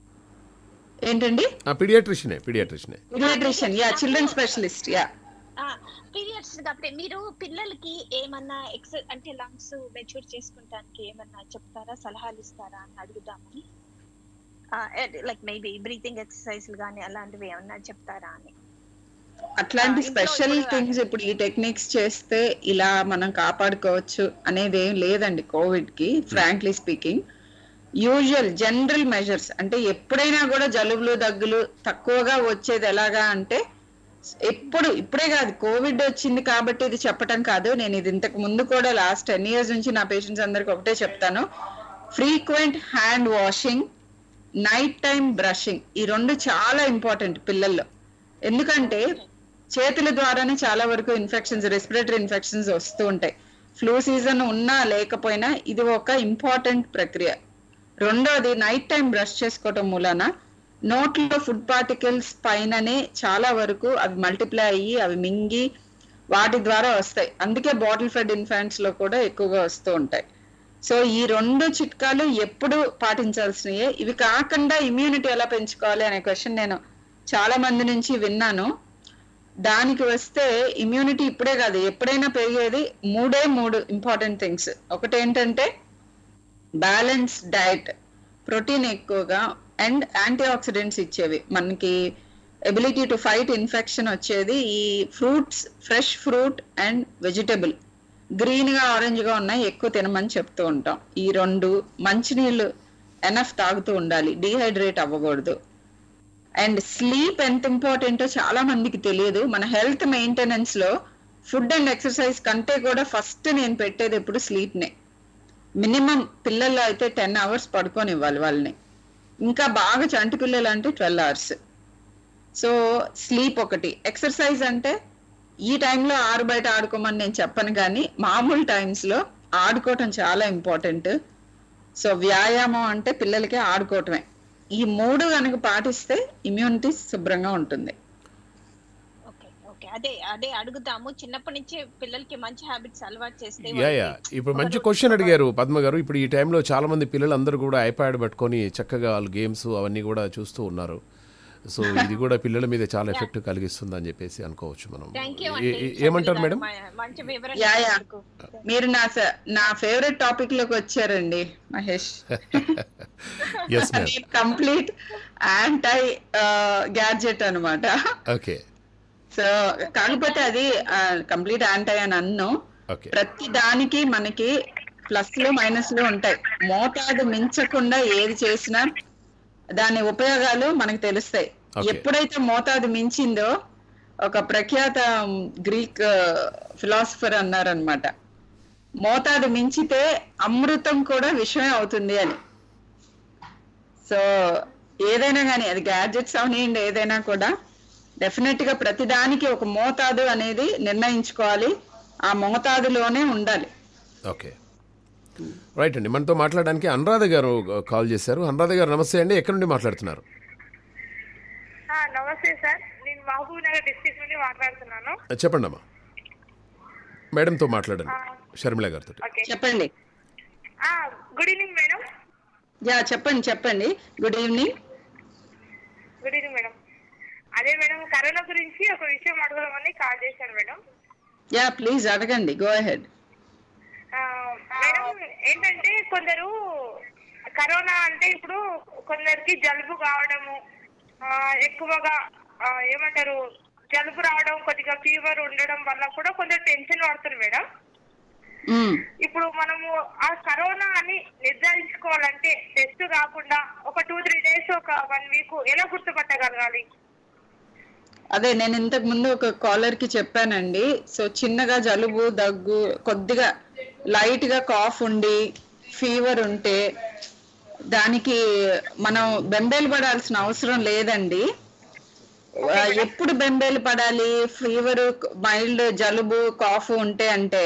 ఏంటండి పీడియాట్రిషనే పీడియాట్రిషనే pediatrician yeah children specialist yeah periods కాబట్టి మీరు పిల్లలకి ఏమన్నా ఎక్స్ అంటే లంగ్స్ మెచ్యూర్ చేసుకుంటానికి ఏమన్నా చెప్తారా సలహాలు ఇస్తారా అని అడుగుదామని లైక్ మేబీ బ్రీతింగ్ ఎక్సర్సైజ్లు కానీ అలాంటివి ఏమన్నా చెప్తారా అని అట్లాంటి ఆ, ఇంట్లో స్పెషల్ ఇప్పుడు- థింగ్స్ ఇప్పుడు ఈ టెక్నిక్స్ చేస్తే ఇలా మనం కాపాడుకోవచ్చు అనేది ఏం లేదండి కోవిడ్ కి frankly speaking usual general measures అంటే ఎప్పుడైనా కూడా జలుబులు దగ్గులు తక్కువగా వచ్చేది ఎలాగా అంటే ఎప్పుడు ఇప్పుడే కాదు కోవిడ్ వచ్చింది కాబట్టి ఇది చెప్పటం కాదు నేను ఇది ఇంతకు ముందు కూడా లాస్ట్ టెన్ ఇయర్స్ నుంచి నా పేషెంట్స్ అందరికి ఒకటే చెప్తాను frequent hand washing night time brushing ఈ రెండు చాలా ఇంపార్టెంట్ పిల్లల్లో ఎందుకంటే చేతుల ద్వారానే చాలా వరకు ఇన్ఫెక్షన్స్ రెస్పిరేటరీ ఇన్ఫెక్షన్స్ వస్తూ ఉంటాయి ఫ్లూ సీజన్ ఉన్నా లేకపోయినా ఇది ఒక ఇంపార్టెంట్ ప్రక్రియ రెండోది నైట్ టైం బ్రష్ చేసుకోవటం మూలాన నోట్లో ఫుడ్ పార్టికల్స్ పైననే చాలా వరకు అవి మల్టిప్లై అయ్యి అవి మింగి వాటి ద్వారా వస్తాయి అందుకే బాటిల్ ఫెడ్ ఇన్ఫాంట్స్ లో కూడా ఎక్కువగా వస్తూ ఉంటాయి సో ఈ రెండు చిట్కాలు ఎప్పుడు పాటించాల్సినవి ఇవి కాకుండా ఇమ్యూనిటీ ఎలా పెంచుకోవాలి అనే క్వశ్చన్ నేను చాలా మంది నుంచి విన్నాను దానికి వస్తే ఇమ్యూనిటీ ఇప్పుడే కాదు ఎప్పుడైనా పెరిగేది మూడే మూడు ఇంపార్టెంట్ థింగ్స్ ఒకటి ఏంటంటే బ్యాలెన్స్ డయట్ ప్రోటీన్ ఎక్కువగా అండ్ యాంటీ ఆక్సిడెంట్స్ ఇచ్చేవి మనకి ఎబిలిటీ టు ఫైట్ ఇన్ఫెక్షన్ వచ్చేది ఈ fruits fresh fruit and vegetable green గా ఆరెంజ్ గా ఉన్నాయి ఎక్కువ తినమని చెప్తూ ఉంటాం ఈ రెండు మంచినీళ్ళు ఎనఫ్ తాగుతూ ఉండాలి డీహైడ్రేట్ అవ్వకూడదు అండ్ స్లీప్ ఎంత ఇంపార్టెంటో చాలా మందికి తెలియదు మన హెల్త్ మెయింటెనెన్స్ లో ఫుడ్ అండ్ ఎక్సర్సైజ్ కంటే కూడా ఫస్ట్ నేను పెట్టేది ఎప్పుడు స్లీప్ నే మినిమం పిల్లల్లో అయితే టెన్ అవర్స్ పడుకొని ఇవ్వాలి వాళ్ళని ఇంకా బాగా చంటి పిల్లలు అంటే ట్వెల్వ్ అవర్స్ సో స్లీప్ ఒకటి ఎక్సర్సైజ్ అంటే ఈ టైంలో ఆరు బయట ఆడుకోమని నేను చెప్పను కానీ మామూలు టైమ్స్ లో ఆడుకోవటం చాలా ఇంపార్టెంట్ సో వ్యాయామం అంటే పిల్లలకి ఆడుకోవటమే ఈ మూడు కనుక పాటిస్తే ఇమ్యూనిటీ శుభ్రంగా ఉంటుంది ఓకే ఓకే అదే అదే అడుగుతాము చిన్నప్పటి నుంచి పిల్లలకి మంచి హ్యాబిట్స్ అలవాటు చేస్తే యా యా ఇప్పుడు మంచి క్వశ్చన్ అడిగారు పద్మ గారు ఇప్పుడు ఈ టైంలో చాలా మంది పిల్లలందరూ కూడా ఐప్యాడ్ పట్టుకొని చక్కగా వాళ్ళు గేమ్స్ అవన్నీ కూడా చూస్తూ ఉన్నారు సో ఇది కూడా పిల్లల మీద చాలా ఎఫెక్ట్ కలిగిస్తుంది అని చెప్పేసి అనుకోవచ్చు మనం థ్యాంక్ యూ ఏ- ఏ- ఏమంటారు మేడం మంచి వివరణ యా యా ఇచ్చినందుకు. మీరు నా స- నా ఫేవరెట్ టాపిక్ లోకి వచ్చారండి Mahesh yes madam complete anti gadget అన్నమాట ఓకే సో కాకపోతే అది కంప్లీట్ యాంటై అని అన్ను ఓకే ప్రతి దానికి మనకి ప్లస్లు మైనస్లు ఉంటాయి మోతాదు మించకుండా ఏది చేసినా దాని ఉపయోగాలు మనకు తెలుస్తాయి Okay. ఎప్పుడైతే మోతాదు మించిందో ఒక ప్రఖ్యాత గ్రీక్ ఫిలాసఫర్ అన్నారనమాట మోతాదు మించితే అమృతం కూడా విషమే అవుతుంది అని సో ఏదైనా కానీ అది గ్యాడ్జెట్స్ అవనివ్వండి ఏదైనా కూడా డెఫినెట్ గా ప్రతిదానికి ఒక మోతాదు అనేది నిర్ణయించుకోవాలి ఆ మోతాదులోనే ఉండాలి ఓకే రైట్ అండి మనతో మాట్లాడడానికి అనురాధ గారు కాల్ చేశారు అనురాధ గారు నమస్తే అండి ఎక్కడి నుండి మాట్లాడుతున్నారు ఆ, నమస్తే సార్ నేను మహబూబ్ నగర్ డిస్ట్రిక్ట్ నుండి మాట్లాడుతున్నాను చెప్పండి అమ్మా మేడంతో మాట్లాడండి షర్మిల గారితో ఓకే చెప్పండి ఆ, గుడ్ ఈవినింగ్ మేడం యా చెప్పండి చెప్పండి good evening good evening madam అదే మేడం కరోనా గురించి ఒక విషయం అడగదామని కాల్ చేశాను మేడం యా ప్లీజ్ అడగండి గో అహెడ్ ఆ, మేడం ఏంటంటే కొందరు కరోనా అంటే ఇప్పుడు కొందరికి జలుబు కావడము ఆ, ఎక్కువగా ఆ, ఏమంటారు జలుబు రావడం కొద్దిగా ఫీవర్ ఉండడం వల్ల కూడా కొందరు టెన్షన్ పడుతుంది మేడం ఇప్పుడు మనము ఆ కరోనా అని నిర్ధారించుకోవాలంటే టెస్ట్ కాకుండా ఒక టూ త్రీ డేస్ ఒక వన్ వీక్ ఎలా గుర్తుపట్టగలగాలి అదే నేను ఇంతకు ముందు ఒక కాలర్ కి చెప్పానండి సో చిన్నగా జలుబు దగ్గు కొద్దిగా లైట్ గా కాఫ్ ఉండి ఫీవర్ ఉంటే దానికి మనం బెంబేలు పడాల్సిన అవసరం లేదండి ఆ, ఎప్పుడు బెంబేలు పడాలి ఫీవర్ మైల్డ్ జలుబు కాఫ్ ఉంటే అంటే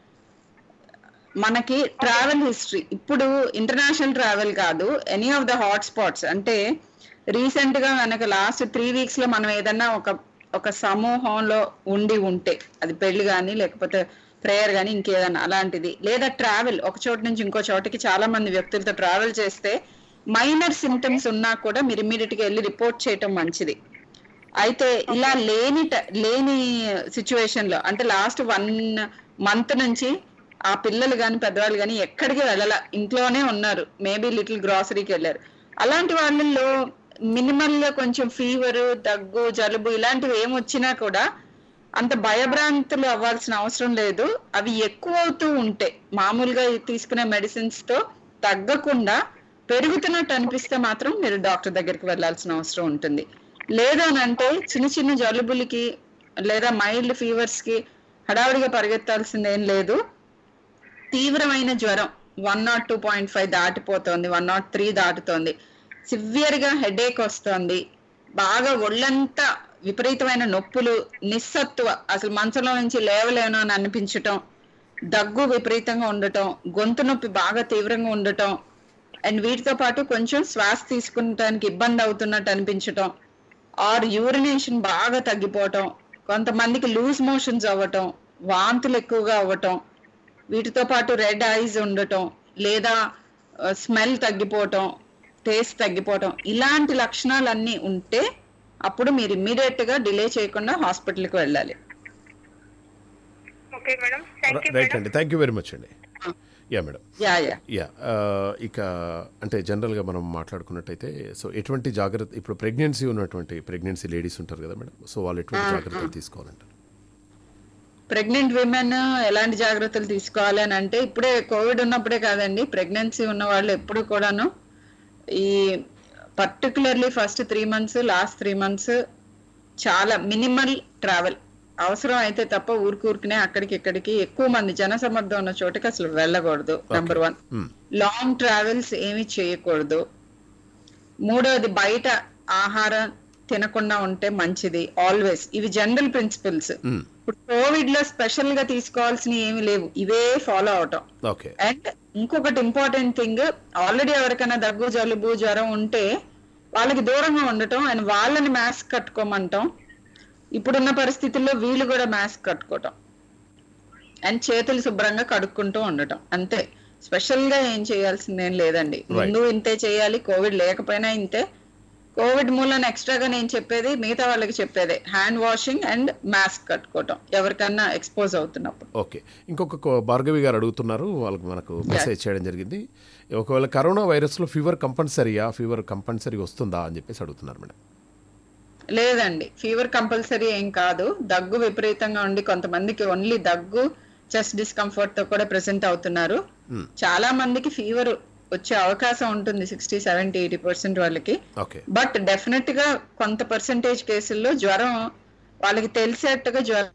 మనకి ట్రావెల్ హిస్టరీ ఇప్పుడు ఇంటర్నేషనల్ ట్రావెల్ కాదు any of the hot spots అంటే రీసెంట్ గా మనకు లాస్ట్ త్రీ వీక్స్ లో మనం ఏదన్నా ఒక ఒక సమూహంలో ఉండి ఉంటే అది పెళ్లి కానీ లేకపోతే ప్రేయర్ కానీ ఇంకేదన్నా అలాంటిది లేదా ట్రావెల్ ఒక చోటు నుంచి ఇంకో చోటికి చాలా మంది వ్యక్తులతో ట్రావెల్ చేస్తే మైనర్ సిమ్టమ్స్ ఉన్నా కూడా మీరు ఇమ్మీడియట్ గా వెళ్ళి రిపోర్ట్ చేయటం మంచిది అయితే ఇలా లేని ట- లేని సిచ్యువేషన్ లో అంటే లాస్ట్ వన్ మంత్ నుంచి ఆ పిల్లలు కానీ పెద్దవాళ్ళు కానీ ఎక్కడికి వెళ్ళాల ఇంట్లోనే ఉన్నారు మేబీ లిటిల్ గ్రాసరీకి వెళ్ళారు అలాంటి వాళ్ళల్లో మినిమల్ గా కొంచెం ఫీవర్ దగ్గు జలుబు ఇలాంటివి ఏమొచ్చినా కూడా అంత భయభ్రాంతులు అవ్వాల్సిన అవసరం లేదు అవి ఎక్కువ అవుతూ ఉంటే మామూలుగా తీసుకునే మెడిసిన్స్ తో తగ్గకుండా పెరుగుతున్నట్టు అనిపిస్తే మాత్రం మీరు డాక్టర్ దగ్గరికి వెళ్ళాల్సిన అవసరం ఉంటుంది లేదు అని అంటే చిన్న చిన్న జలుబులకి లేదా మైల్డ్ ఫీవర్స్ కి హడావుడిగా పరిగెత్తాల్సింది ఏం లేదు తీవ్రమైన జ్వరం one nought two point five దాటిపోతుంది వన్ నాట్ త్రీ దాటుతోంది సివియర్ గా హెడేక్ వస్తుంది బాగా ఒళ్ళంతా విపరీతమైన నొప్పులు నిస్సత్వ అసలు మంచంలో నుంచి లేవలేను అని అనిపించటం దగ్గు విపరీతంగా ఉండటం గొంతు నొప్పి బాగా తీవ్రంగా ఉండటం అండ్ వీటితో పాటు కొంచెం శ్వాస తీసుకుంటానికి ఇబ్బంది అవుతున్నట్టు అనిపించటం ఆర్ యూరినేషన్ బాగా తగ్గిపోవటం కొంతమందికి లూజ్ మోషన్స్ అవ్వటం వాంతులు ఎక్కువగా అవ్వటం వీటితో పాటు రెడ్ ఐస్ ఉండటం లేదా స్మెల్ తగ్గిపోవటం టేస్ట్ తగ్గిపోవటం ఇలాంటి లక్షణాలన్నీ ఉంటే అప్పుడు మీరు ఇమ్మీడియట్ గా డిలే చేయకుండా హాస్పిటల్కి వెళ్ళాలి okay madam thank you right madam అండి థ్యాంక్ యూ వెరీ మచ్ అండి yeah madam yeah yeah yeah ఆ, ఇక అంటే జనరల్గా మనం మాట్లాడుకున్నట్టయితే సో ఎటువంటి జాగ్రత్త ఇప్పుడు ప్రెగ్నెన్సీ ఉన్నటువంటి ప్రెగ్నెన్సీ లేడీస్ ఉంటారు కదా మేడం సో వాళ్ళు ఎటువంటి జాగ్రత్తలు తీసుకోవాలంటారు ప్రెగ్నెంట్ విమెన్ ఎలాంటి జాగ్రత్తలు తీసుకోవాలి అని అంటే ఇప్పుడే కోవిడ్ ఉన్నప్పుడే కాదండి ప్రెగ్నెన్సీ ఉన్న వాళ్ళు ఎప్పుడు కూడాను ఈ particularly first three months last three months చాలా మినిమల్ ట్రావెల్ అవసరం అయితే తప్ప ఊరికూరికనే అక్కడికి ఇక్కడికి ఎక్కువ మంది జనసమర్థం ఉన్న చోటకి అసలు వెళ్ళకూడదు number one Hmm. Long travels ఏమీ చేయకూడదు మూడోది బయట ఆహారం తినకుండా ఉంటే మంచిది ఆల్వేస్ ఇవి జనరల్ ప్రిన్సిపల్స్ మ్మ్. ఇప్పుడు కోవిడ్ లో స్పెషల్ గా తీసుకోవాల్సినవి ఏమి లేవు ఇవే ఫాలో అవటం ఓకే అండ్ ఇంకొకటి ఇంపార్టెంట్ థింగ్ ఆల్రెడీ ఎవరికైనా దగ్గు జలుబు జ్వరం ఉంటే వాళ్ళకి దూరంగా ఉండటం అండ్ వాళ్ళని మాస్క్ కట్టుకోమంటాం ఇప్పుడున్న పరిస్థితుల్లో వీళ్ళు కూడా మాస్క్ కట్టుకోవటం అండ్ చేతులు శుభ్రంగా కడుక్కుంటూ ఉండటం అంతే స్పెషల్ గా ఏం చేయాల్సిందేం లేదండి ముందు ఇంతే చేయాలి కోవిడ్ లేకపోయినా ఇంతే కోవిడ్ మూలన ఎక్స్ట్రాగా నేను చెప్పేది మిగతా వాళ్ళకి చెప్పేదే హ్యాండ్ వాషింగ్ అండ్ మాస్క్ కట్టుకోవటం ఎవరికన్నా ఎక్స్పోజ్ అవుతున్నప్పుడు ఓకే ఇంకొక కో- భార్గవి గారు అడుగుతున్నారు వాళ్ళకి మనకు మెసేజ్ చేయడం జరిగింది ఒకవేళ కరోనా వైరస్లో ఫీవర్ కంపల్సరీయా ఫీవర్ కంపల్సరీ వస్తుందా అని చెప్పేసి అడుగుతున్నారు మేడం లేదండి ఫీవర్ కంపల్సరీ ఏం కాదు దగ్గు విపరీతంగా ఉండి కొంతమందికి ఓన్లీ దగ్గు చెస్ట్ డిస్కంఫర్ట్ తో కూడా ప్రెసెంట్ అవుతున్నారు Hmm. చాలా మందికి ఫీవర్ వచ్చే అవకాశం ఉంటుంది సిక్స్టీ సెవెంటీ ఎయిటీ పర్సెంట్ వాళ్ళకి ఓకే బట్ డెఫినెట్ గా కొంత పర్సెంటేజ్ కేసుల్లో జ్వరం వాళ్ళకి తెలిసేట్టుగా జ్వరం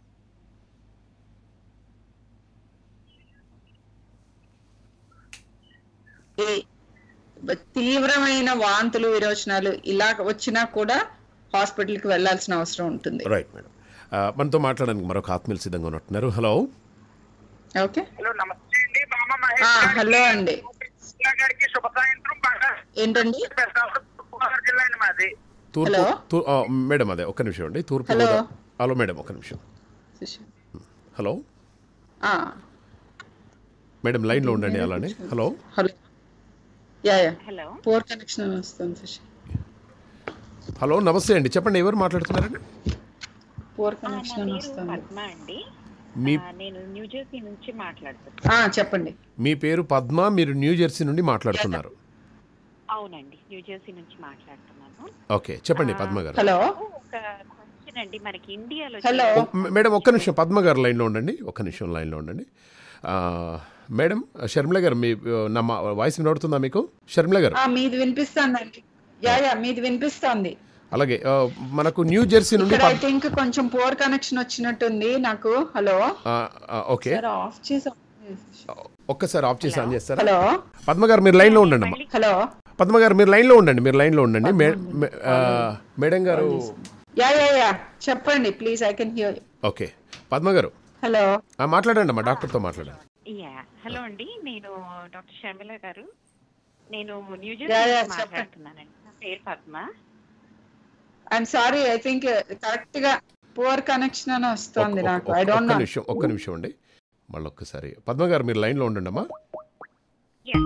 ఈ తీవ్రమైన వాంతులు విరోచనాలు ఇలా వచ్చినా కూడా హాస్పిటల్కి వెళ్ళాల్సిన అవసరం ఉంటుంది రైట్ మేడం ఆ, మనతో మాట్లాడడానికి మరొక ఆత్మీయులు సిద్ధంగా ఉన్నట్టున్నారు హలో ఓకే హలో నమస్తే అండి బామ్మ ఆ, మహేష్ గారికి, హలో అండి కృష్ణ గారికి శుభ సాయంత్రం బాగా ఏంటండి తూర్పుగోదావరి జిల్లా అండి మాది తూర్పు హలో. తూ- ఆ, మేడం అదే ఒక్క నిమిషం అండి తూర్పు హలో. గోదా- హలో మేడం ఒక్క నిమిషం హలో ఆ, మేడం లైన్లో ఉండండి అలానే hello hello yeah yeah hello poor connection వస్తుంది శశి హలో నమస్తే అండి చెప్పండి ఎవరు మాట్లాడుతున్నారండి పోర్ నా కనెక్షన్ పేరు వస్తుంది పద్మ అండి మీ ఆ, నేను న్యూజెర్సీ నుంచి మాట్లాడుతున్నాను ఆ, చెప్పండి మీ పేరు పద్మ మీరు న్యూ జెర్సీ నుండి మాట్లాడుతున్నారు అవునండి న్యూజెర్సీ నుంచి మాట్లాడుతున్నాను ఓకే చెప్పండి పద్మ గారు హలో ఒక క్వశ్చన్ అండి మనకి ఇండియాలో హలో ఓ, మ- మేడం ఒక్క నిమిషం పద్మ గారు లైన్లో ఉండండి ఒక్క నిమిషం లైన్లో ఉండండి ఆ, మేడం షర్మిల గారు మీ నా మా- వాయిస్ వినబడుతుందా మీకు షర్మిల గారు ఆ, మీది వినిపిస్తుందండి యా యా మీది వినిపిస్తోంది అలాగే ఆ, మనకు న్యూ జెర్సీ నుండి ఇక్కడ ఐ పద్- థింక్ కొంచెం పోర్ కనెక్షన్ వచ్చినట్టుంది నాకు హలో ఆ, ఆ, ఓకే సార్ ఆఫ్ చేసా ఒక్కసారి ఆఫ్ చేసి ఆన్ చేస్తారా హలో పద్మ గారు మీరు లైన్లో ఉండండి అమ్మా హలో పద్మ గారు మీరు లైన్లో ఉండండి మీరు లైన్లో ఉండండి మే- మే- ఆ, మేడం గారు యా యా యా చెప్పండి please I can hear okay Padma గారు హలో ఆ, మాట్లాడండి అమ్మా డాక్టర్తో మాట్లాడండి యా హలో అండి నేను డాక్టర్ షర్మిల గారు నేను Yeah, న్యూజెర్సీ yeah, నుంచి చెప్పండి. మాట్లాడుతున్నానండి నా పేరు Padma I'm sorry I think correct గా పోర్ కనెక్షన్ అని వస్తుంది ఒక్క- నాకు ఒక్క- ఐ డోంట్ ఒక్క నో నిమిషం ఒక్క నిమిషం అండి మళ్ళీ ఒక్కసారి పద్మ గారు మీరు లైన్లో ఉండండి అమ్మా yeah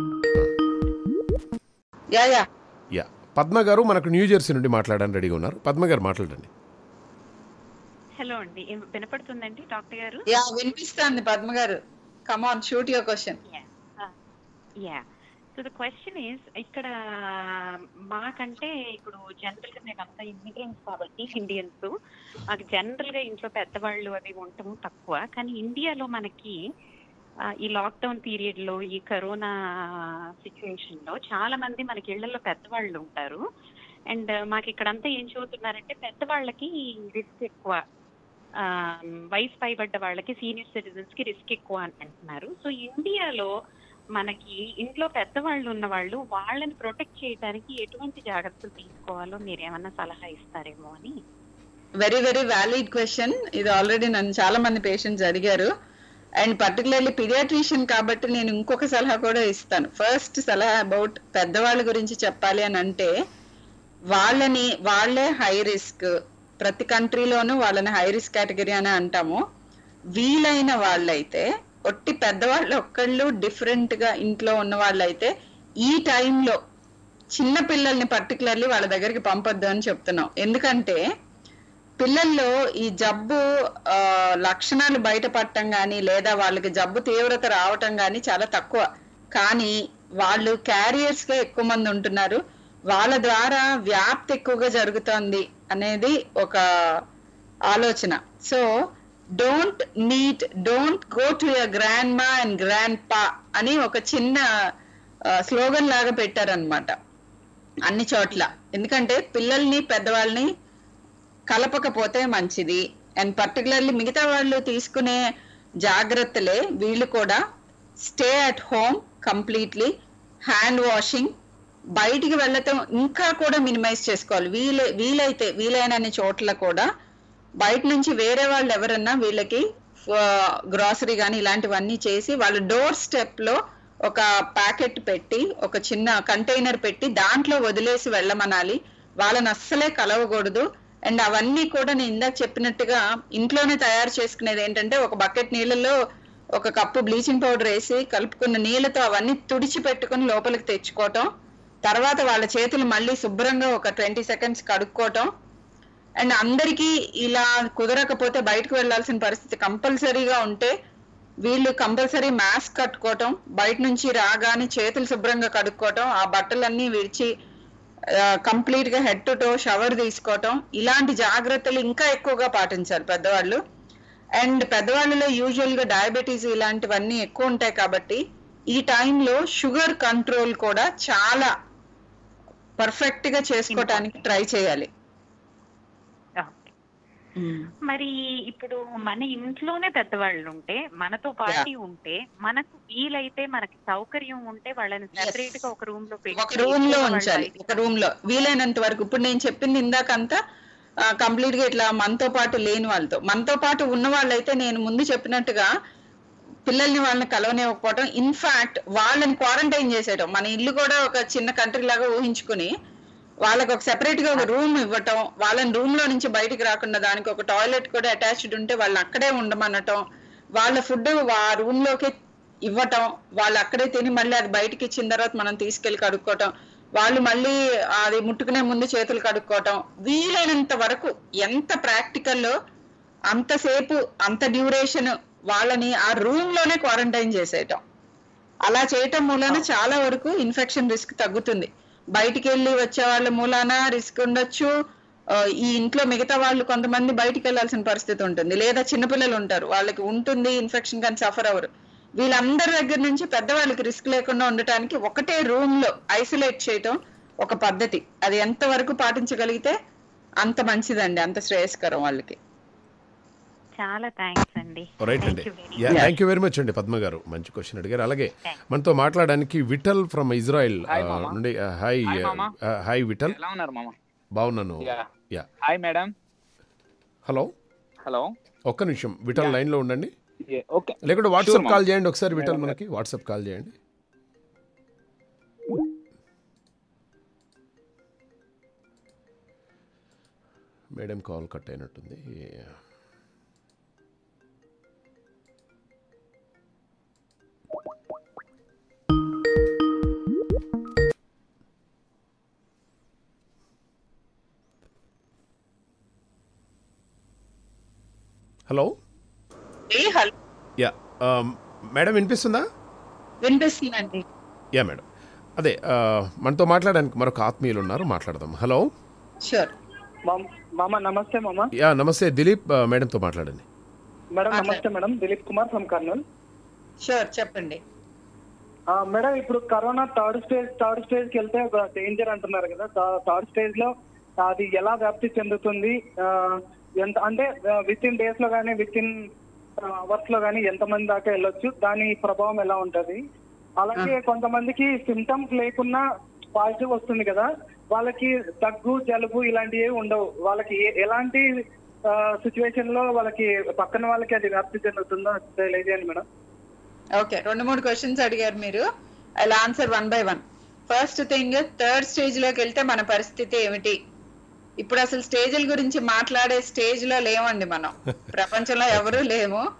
yeah yeah yeah Padma గారు మనకు న్యూ జెర్సీ నుండి మాట్లాడడానికి రెడీగా ఉన్నారు పద్మ గారు మాట్లాడండి హలో అండి ఏం- వినపడుతుందండి డాక్టర్ గారు యా వినిపిస్తుంది పద్మ గారు come on shoot your question yeah so the question is ఇక్కడ మాకంటే ఇప్పుడు జనరల్ గా మేమంతా ఇమిగ్రెంట్స్ కాబట్టి ఇండియన్స్ మాకు జనరల్ గా ఇంట్లో పెద్దవాళ్ళు అవి ఉండటం తక్కువ కానీ ఇండియాలో మనకి ఆ, ఈ లాక్డౌన్ పీరియడ్ లో ఈ కరోనా సిచ్యువేషన్ లో చాలా మంది మనకి ఇళ్లలో పెద్దవాళ్ళు ఉంటారు అండ్ మాకు ఇక్కడంతా ఏం చదువుతున్నారంటే పెద్దవాళ్ళకి రిస్క్ ఎక్కువ ఆ, వయసు పైబడ్డ వాళ్ళకి సీనియర్ సిటిజన్స్ కి రిస్క్ ఎక్కువ అని అంటున్నారు సో ఇండియాలో మనకి ఇంట్లో పెద్దవాళ్ళు ఉన్న వాళ్ళు వాళ్ళని ప్రొటెక్ట్ చేయడానికి ఎటువంటి జాగ్రత్తలు తీసుకోవాలో మీరు ఏమన్నా సలహా ఇస్తారేమో అని వెరీ వెరీ వ్యాలిడ్ క్వశ్చన్ ఇది ఆల్రెడీ నన్ను చాలా మంది పేషెంట్స్ అడిగారు అండ్ పర్టికులర్లీ పీడియాట్రిషియన్ కాబట్టి నేను ఇంకొక సలహా కూడా ఇస్తాను ఫస్ట్ సలహా అబౌట్ పెద్దవాళ్ళ గురించి చెప్పాలి అని అంటే వాళ్ళని వాళ్ళే హై రిస్క్ ప్రతి కంట్రీలోనూ వాళ్ళని హై రిస్క్ కేటగిరీ అని అంటాము వీలైన వాళ్ళైతే ఒట్టి పెద్దవాళ్ళు ఒక్కళ్ళు డిఫరెంట్ గా ఇంట్లో ఉన్న వాళ్ళు అయితే ఈ టైంలో చిన్న పిల్లల్ని పర్టికులర్లీ వాళ్ళ దగ్గరికి పంపొద్దు అని చెప్తున్నాం ఎందుకంటే పిల్లల్లో ఈ జబ్బు ఆ, లక్షణాలు బయటపడటం కానీ లేదా వాళ్ళకి జబ్బు తీవ్రత రావటం కానీ చాలా తక్కువ కానీ వాళ్ళు క్యారియర్స్ గా ఎక్కువ మంది ఉంటున్నారు వాళ్ళ ద్వారా వ్యాప్తి ఎక్కువగా జరుగుతోంది అనేది ఒక ఆలోచన so don't meet don't go to your grandma and grandpa అని ఒక చిన్న స్లోగన్ లాగా పెట్టారనమాట అన్ని చోట్ల ఎందుకంటే పిల్లల్ని పెద్దవాళ్ళని కలపకపోతే మంచిది అండ్ పర్టికులర్లీ మిగతా వాళ్ళు తీసుకునే జాగ్రత్తలే వీళ్ళు కూడా stay at home completely hand washing బయటికి వెళ్ళటం ఇంకా కూడా మినిమైజ్ చేసుకోవాలి వీలై వీలైతే వీలైనన్ని చోట్ల కూడా బయట నుంచి వేరే వాళ్ళు ఎవరన్నా వీళ్ళకి గ్రాసరీ కానీ ఇలాంటివన్నీ చేసి వాళ్ళ డోర్ స్టెప్ లో ఒక ప్యాకెట్ పెట్టి ఒక చిన్న కంటైనర్ పెట్టి దాంట్లో వదిలేసి వెళ్ళమనాలి వాళ్ళని అస్సలే కలవకూడదు అండ్ అవన్నీ కూడా నేను ఇందాక చెప్పినట్టుగా ఇంట్లోనే తయారు చేసుకునేది ఏంటంటే ఒక బకెట్ నీళ్ళలో ఒక కప్పు బ్లీచింగ్ పౌడర్ వేసి కలుపుకున్న నీళ్ళతో అవన్నీ తుడిచి పెట్టుకుని లోపలికి తెచ్చుకోవటం తర్వాత వాళ్ళ చేతులు మళ్ళీ శుభ్రంగా ఒక ట్వంటీ సెకండ్స్ కడుక్కోవటం అండ్ అందరికీ ఇలా కుదరకపోతే బయటకు వెళ్ళాల్సిన పరిస్థితి కంపల్సరీగా ఉంటే వీళ్ళు కంపల్సరీ మాస్క్ కట్టుకోవటం బయట నుంచి రాగానే చేతులు శుభ్రంగా కడుక్కోవటం ఆ బట్టలన్నీ విడిచి కంప్లీట్ గా హెడ్ టు టో షవర్ తీసుకోవటం ఇలాంటి జాగ్రత్తలు ఇంకా ఎక్కువగా పాటించాలి పెద్దవాళ్ళు అండ్ పెద్దవాళ్ళలో యూజువల్ గా డయాబెటీస్ ఇలాంటివన్నీ ఎక్కువ ఉంటాయి కాబట్టి ఈ టైంలో షుగర్ కంట్రోల్ కూడా చాలా పర్ఫెక్ట్ గా చేసుకోవటానికి ట్రై చేయాలి మరి ఇప్పుడు మన ఇంట్లోనే పెద్దవాళ్ళు ఉంటే మనతో పార్టీ ఉంటే మనకు వీలైతే మనకి సౌకర్యం ఉంటే వాళ్ళని సెపరేట్ గా ఒక రూమ్ లో ఒక రూమ్ లో ఉంచాలి ఒక రూమ్ లో వీలైనంత వరకు ఇప్పుడు నేను చెప్పింది ఇందాకంతా కంప్లీట్ గా ఇట్లా మనతో పాటు లేని వాళ్ళతో మనతో పాటు ఉన్న వాళ్ళైతే నేను ముందు చెప్పినట్టుగా పిల్లల్ని వాళ్ళని కలవనివ్వకపోవటం ఇన్ఫాక్ట్ వాళ్ళని క్వారంటైన్ చేసేయడం మన ఇల్లు కూడా ఒక చిన్న కంట్రీ లాగా ఊహించుకుని వాళ్ళకి ఒక సెపరేట్ గా ఒక రూమ్ ఇవ్వటం వాళ్ళని రూమ్ లో నుంచి బయటికి రాకుండా దానికి ఒక టాయిలెట్ కూడా అటాచ్డ్ ఉంటే వాళ్ళని అక్కడే ఉండమనటం వాళ్ళ ఫుడ్ ఆ రూమ్ లోకి ఇవ్వటం వాళ్ళు అక్కడే తిని మళ్ళీ అది బయటికి ఇచ్చిన తర్వాత మనం తీసుకెళ్లి కడుక్కోవటం వాళ్ళు మళ్ళీ అది ముట్టుకునే ముందు చేతులు కడుక్కోవటం వీలైనంత వరకు ఎంత ప్రాక్టికల్లో అంతసేపు అంత డ్యూరేషన్ వాళ్ళని ఆ రూమ్ లోనే క్వారంటైన్ చేసేయటం అలా చేయటం మూలాన చాలా వరకు ఇన్ఫెక్షన్ రిస్క్ తగ్గుతుంది బయటికి వెళ్ళి వచ్చే వాళ్ళ మూలాన రిస్క్ ఉండొచ్చు ఆ, ఈ ఇంట్లో మిగతా వాళ్ళు కొంతమంది బయటికి వెళ్ళాల్సిన పరిస్థితి ఉంటుంది లేదా చిన్నపిల్లలు ఉంటారు వాళ్ళకి ఉంటుంది ఇన్ఫెక్షన్ కానీ సఫర్ అవ్వరు వీళ్ళందరి దగ్గర నుంచి పెద్దవాళ్ళకి రిస్క్ లేకుండా ఉండటానికి ఒకటే రూమ్ లో ఐసోలేట్ చేయటం ఒక పద్ధతి అది ఎంత వరకు పాటించగలిగితే అంత మంచిదండి అంత శ్రేయస్కరం వాళ్ళకి చాలా థ్యాంక్స్ అండి రైట్ అండి Thank you very yeah much. Thank you very much అండి పద్మ గారు మంచి క్వశ్చన్ అడిగారు అలాగే మనతో మాట్లాడడానికి విఠల్ ఫ్రమ్ ఇజ్రాయెల్ Hi, మామ. నుండి హాయ్ Hi, మామ. హాయ్ విఠల్ ఎలా ఉన్నారు మామ బాగున్నాను Yeah. Yeah hi madam hello hello ఒక్క నిమిషం విఠల్ లైన్ లో ఉండండి ఓకే లేకుంటే వాట్సాప్ Sure, కాల్ మామ. చేయండి ఒకసారి విఠల్ Madam. మనకి వాట్సాప్ కాల్ చేయండి మేడం కాల్ కట్ అయినట్టుంది హలో యా మేడం వినిపిస్తుందా వినిపిస్తుందండి యా మేడం అదే ఆ, మనతో మాట్లాడడానికి మరొక ఆత్మీయులు ఉన్నారు మాట్లాడదాం హలో షూర్ మామ నమస్తే మామ యా నమస్తే దిలీప్ ఆ, మేడంతో మాట్లాడండి మేడం నమస్తే madam Dilip Kumar from Kurnool sure చెప్పండి ఆ, మేడం ఇప్పుడు corona third stage third stage కి వెళ్తే ఒక డేంజర్ అంటున్నారు కదా థర్డ్ స్టేజ్ లో అది ఎలా వ్యాప్తి చెందుతుంది ఆ, ఎంత అంటే విత్ ఇన్ డేస్ లో కానీ విత్ ఇన్ అవర్స్ లో కానీ ఎంత మంది దాకా వెళ్ళొచ్చు దాని ప్రభావం ఎలా ఉంటది అలాగే కొంతమందికి సిమ్టమ్స్ లేకున్నా పాజిటివ్ వస్తుంది కదా వాళ్ళకి దగ్గు జలుబు ఇలాంటివి ఉండవు వాళ్ళకి ఏ- ఎలాంటి సిచ్యువేషన్ లో వాళ్ళకి పక్కన వాళ్ళకి అది వ్యాప్తి చెందుతుందో తెలియజేయండి మేడం ఓకే రెండు మూడు క్వశ్చన్స్ అడిగారు మీరు I answer one by one first thing third stage లోకి వెళ్తే మన పరిస్థితి ఏమిటి ఇప్పుడు అసలు స్టేజ్ల గురించి మాట్లాడే స్టేజ్ లో లేమండి మనం ప్రపంచంలో ఎవరూ లేము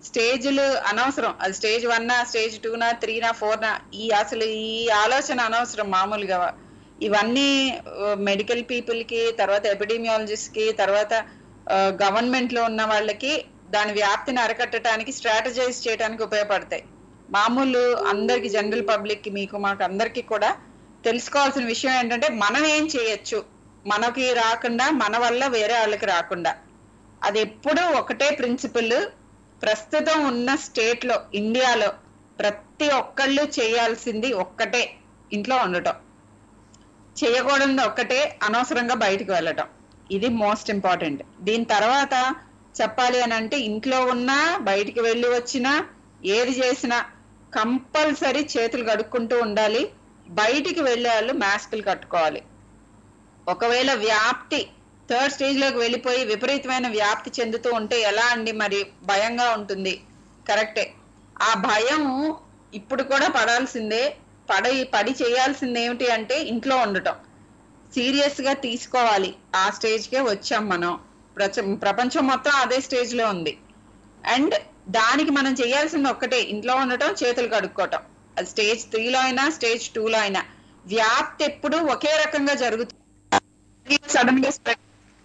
స్టేజ్లు అనవసరం అది స్టేజ్ వన్ స్టేజ్ టూనా త్రీనా ఫోర్నా ఈ అసలు ఈ ఆలోచన అనవసరం మామూలుగా ఇవన్నీ మెడికల్ పీపుల్ కి తర్వాత ఎపిడీమియాలజిస్ట్ కి తర్వాత గవర్నమెంట్ లో ఉన్న వాళ్ళకి దాని వ్యాప్తిని అరకట్టడానికి స్ట్రాటజైజ్ చేయడానికి ఉపయోగపడతాయి మామూలు అందరికి జనరల్ పబ్లిక్ కి మీకు మాకు అందరికి కూడా తెలుసుకోవాల్సిన విషయం ఏంటంటే మనం ఏం చేయొచ్చు మనకి రాకుండా మన వల్ల వేరే వాళ్ళకి రాకుండా అది ఎప్పుడూ ఒకటే ప్రిన్సిపల్ ప్రస్తుతం ఉన్న స్టేట్ లో ఇండియాలో ప్రతి ఒక్కళ్ళు చేయాల్సింది ఒక్కటే ఇంట్లో ఉండటం చేయకూడదు ఒక్కటే అనవసరంగా బయటకు వెళ్ళటం ఇది మోస్ట్ ఇంపార్టెంట్ దీని తర్వాత చెప్పాలి అని అంటే ఇంట్లో ఉన్నా బయటికి వెళ్ళి వచ్చినా ఏది చేసినా కంపల్సరీ చేతులు కడుక్కుంటూ ఉండాలి బయటికి వెళ్ళే వాళ్ళు మాస్కులు కట్టుకోవాలి ఒకవేళ వ్యాప్తి థర్డ్ స్టేజ్ లోకి వెళ్ళిపోయి విపరీతమైన వ్యాప్తి చెందుతూ ఉంటే ఎలా అండి మరి భయంగా ఉంటుంది కరెక్టే ఆ భయం ఇప్పుడు కూడా పడాల్సిందే పడి పడి చేయాల్సింది ఏమిటి అంటే ఇంట్లో ఉండటం సీరియస్ గా తీసుకోవాలి ఆ స్టేజ్ కే వచ్చాం మనం ప్రచ- ప్రపంచం మొత్తం అదే స్టేజ్ లో ఉంది అండ్ దానికి మనం చేయాల్సింది ఒక్కటే ఇంట్లో ఉండటం చేతులు కడుక్కోవటం అది స్టేజ్ త్రీలో అయినా స్టేజ్ టూలో అయినా వ్యాప్తి ఎప్పుడు ఒకే రకంగా జరుగుతుంది సడన్ గా spread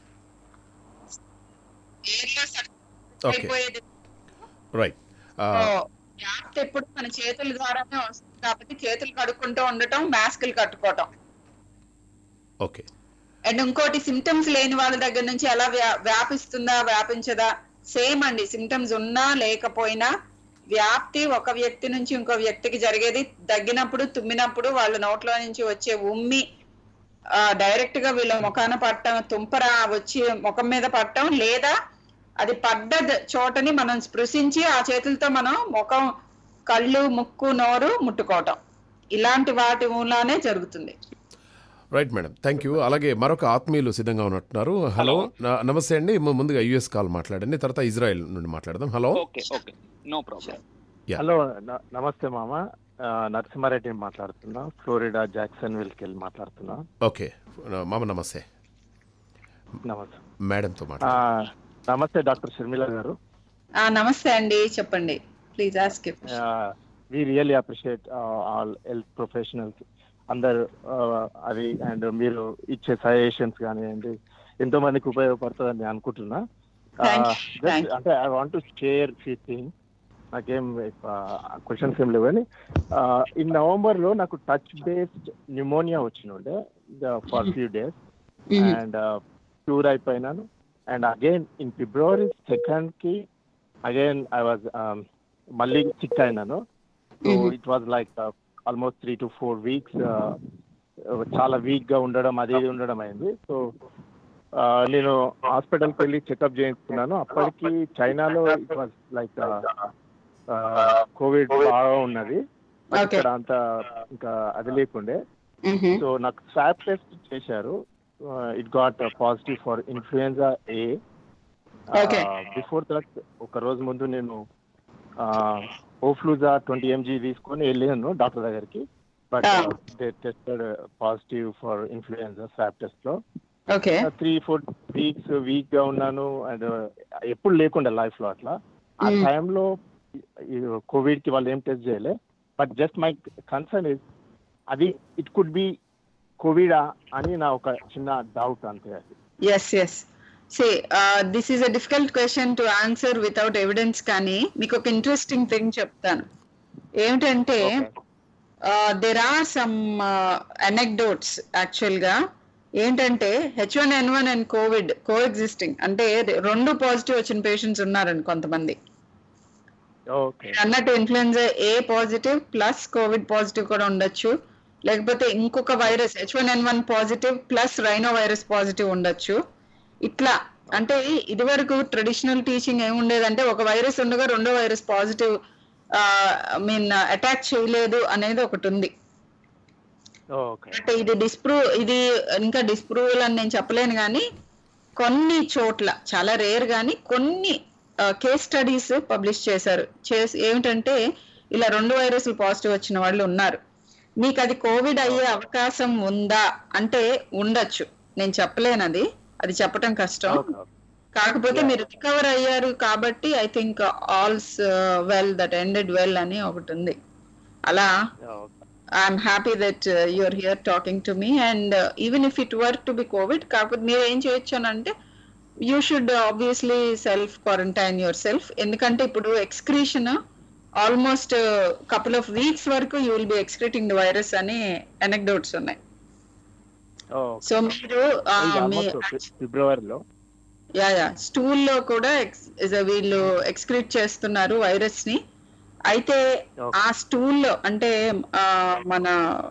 ఏరియా ఓకే అయిపోయేది రైట్ సో, వ్యాప్తి ఎప్పుడు మన చేతుల ద్వారానే వస్తుంది కాబట్టి చేతులు కడుక్కుంటూ ఉండటం మాస్కులు కట్టుకోవటం ఓకే అండ్ ఇంకోటి సిమ్టమ్స్ లేని వాళ్ళ దగ్గర నుంచి ఎలా వ్యా- వ్యాపిస్తుందా వ్యాపించదా సేమ్ అండి సిమ్టమ్స్ ఉన్నా లేకపోయినా వ్యాప్తి ఒక వ్యక్తి నుంచి ఇంకో వ్యక్తికి జరిగేది దగ్గినప్పుడు తుమ్మినప్పుడు వాళ్ళ నోట్లో నుంచి వచ్చే ఉమ్మి డైరెక్ట్ గా వీళ్ళ ముఖాన పట్టడం తుంపర వచ్చి ముఖం మీద పట్టడం లేదా అది పడ్డ ద- చోటని మనం స్పృశించి ఆ చేతులతో మనం ముఖం కళ్ళు ముక్కు నోరు ముట్టుకోవటం ఇలాంటి వాటి మూలానే జరుగుతుంది రైట్ మేడం థ్యాంక్ యూ అలాగే మరొక ఆత్మీయులు సిద్ధంగా ఉన్నట్టున్నారు హలో న- నమస్తే అండి ము- ముందుగా యుఎస్ కాల్ మాట్లాడండి తర్వాత ఇజ్రాయెల్ నుండి మాట్లాడదాం hello okay okay no problem Yeah. Hello న- నమస్తే మామ ఆ, నరసింహారెడ్డి మాట్లాడుతున్నా ఫ్లోరిడా జాక్సన్ విల్కి వెళ్ళి మాట్లాడుతున్నా ఓకే మామ నమస్తే నమస్తే మేడంతో ఆ, మాట్లాడండి నమస్తే డాక్టర్ షర్మిల గారు ఆ నమస్తే అండి చెప్పండి please ask we really appreciate all health professionals అందరు ఆ, అది అండ్ మీరు ఇచ్చే సజెషన్స్ కానివ్వండి ఎంతో మందికి ఉపయోగపడుతుందని నేను అనుకుంటున్నా ఆ, Thank you. just Thank you. అంటే I want to share few thing నాకేం క్వశ్చన్స్ ఏం లేవు కానీ ఇన్ నవంబర్ లో నాకు టచ్ బేస్డ్ న్యూమోనియా వచ్చినుండే for few days Mhm. And cure అయిపోయినాను and again in February second కి అగైన్ ఐ వాజ్ మళ్ళీ సిక్ అయినాను so Mhm. It was like almost three to four weeks చాలా వీక్ గా ఉండడం అది ఇది ఉండడం అయింది సో నేను హాస్పిటల్కి వెళ్ళి చెకప్ చేయించుకున్నాను అప్పటికి చైనాలో ఇట్ వాజ్ లైక్ కోవిడ్ బాగా ఉన్నది But Okay. ఇక్కడ అంత ఇంకా అది లేకుండే Mhm. సో నాకు స్వాబ్ టెస్ట్ చేశారు it got positive for influenza A Okay. Before that ఒక రోజు ముందు నేను ఓఫ్లూజా ట్వంటీ ఎంజీ తీసుకొని వెళ్ళాను డాక్టర్ దగ్గరికి but Ah. They tested positive for influenza swab test లో okay three four weeks weak గా ఉన్నాను అండ్ ఎప్పుడు లేకుండా లైఫ్ లో అట్లా ఆ Mm. టైంలో కోవిడ్ కి వాళ్ళు ఏం టెస్ట్ చేయలే but just my concern is అది ఇట్ కుడ్ బి కోవిడ్ అని నా ఒక చిన్న డౌట్ అంతే అది yes yes say this is a difficult question to answer without evidence కానీ మీకు ఒక ఇంట్రెస్టింగ్ థింగ్ చెప్తాను ఏమిటంటే there are some anecdotes actual గా ఏంటంటే H one N one and covid coexisting అంటే రెండు పాజిటివ్ వచ్చిన పేషెంట్స్ ఉన్నారండి కొంతమంది ఓకే అన్నట్టు influenza A positive plus covid positive కూడా ఉండొచ్చు లేకపోతే ఇంకొక virus H one N one positive plus rhinovirus positive ఉండొచ్చు ఇట్లా అంటే ఇదివరకు ట్రెడిషనల్ టీచింగ్ ఏముండేదంటే ఒక వైరస్ ఉండగా రెండో వైరస్ పాజిటివ్ మీన్ అటాక్ చేయలేదు అనేది ఒకటి ఉంది ఓకే అంటే ఇది డిస్ప్రూవ్ ఇది ఇంకా డిస్ప్రూవల్ అని నేను చెప్పలేను కానీ కొన్ని చోట్ల చాలా రేర్ కానీ కొన్ని కేస్ స్టడీస్ పబ్లిష్ చేశారు చేసి ఏమిటంటే ఇలా రెండు వైరస్లు పాజిటివ్ వచ్చిన వాళ్ళు ఉన్నారు మీకు అది కోవిడ్ అయ్యే అవకాశం ఉందా అంటే ఉండొచ్చు నేను చెప్పలేను అది అది చెప్పటం కష్టం కాకపోతే మీరు రికవర్ అయ్యారు కాబట్టి I think all's well that ended well అని ఒకటి ఉంది అలా I'm happy that you're here talking to me and even if it were to be covid కాకపోతే మీరు ఏం చేయొచ్చు అని అంటే you should obviously self quarantine yourself ఎందుకంటే ఇప్పుడు excretion almost couple of weeks వరకు you will be excreting the virus అని అనెక్డోట్స్ ఉన్నాయి సో మీరు ఆ, మీ ఫిబ్రవరిలో యా యా స్టూల్ లో కూడా ex- is a వీళ్ళు ఎక్స్క్రీట్ చేస్తున్నారు వైరస్ ని అయితే ఆ స్టూల్ లో అంటే ఆ, మన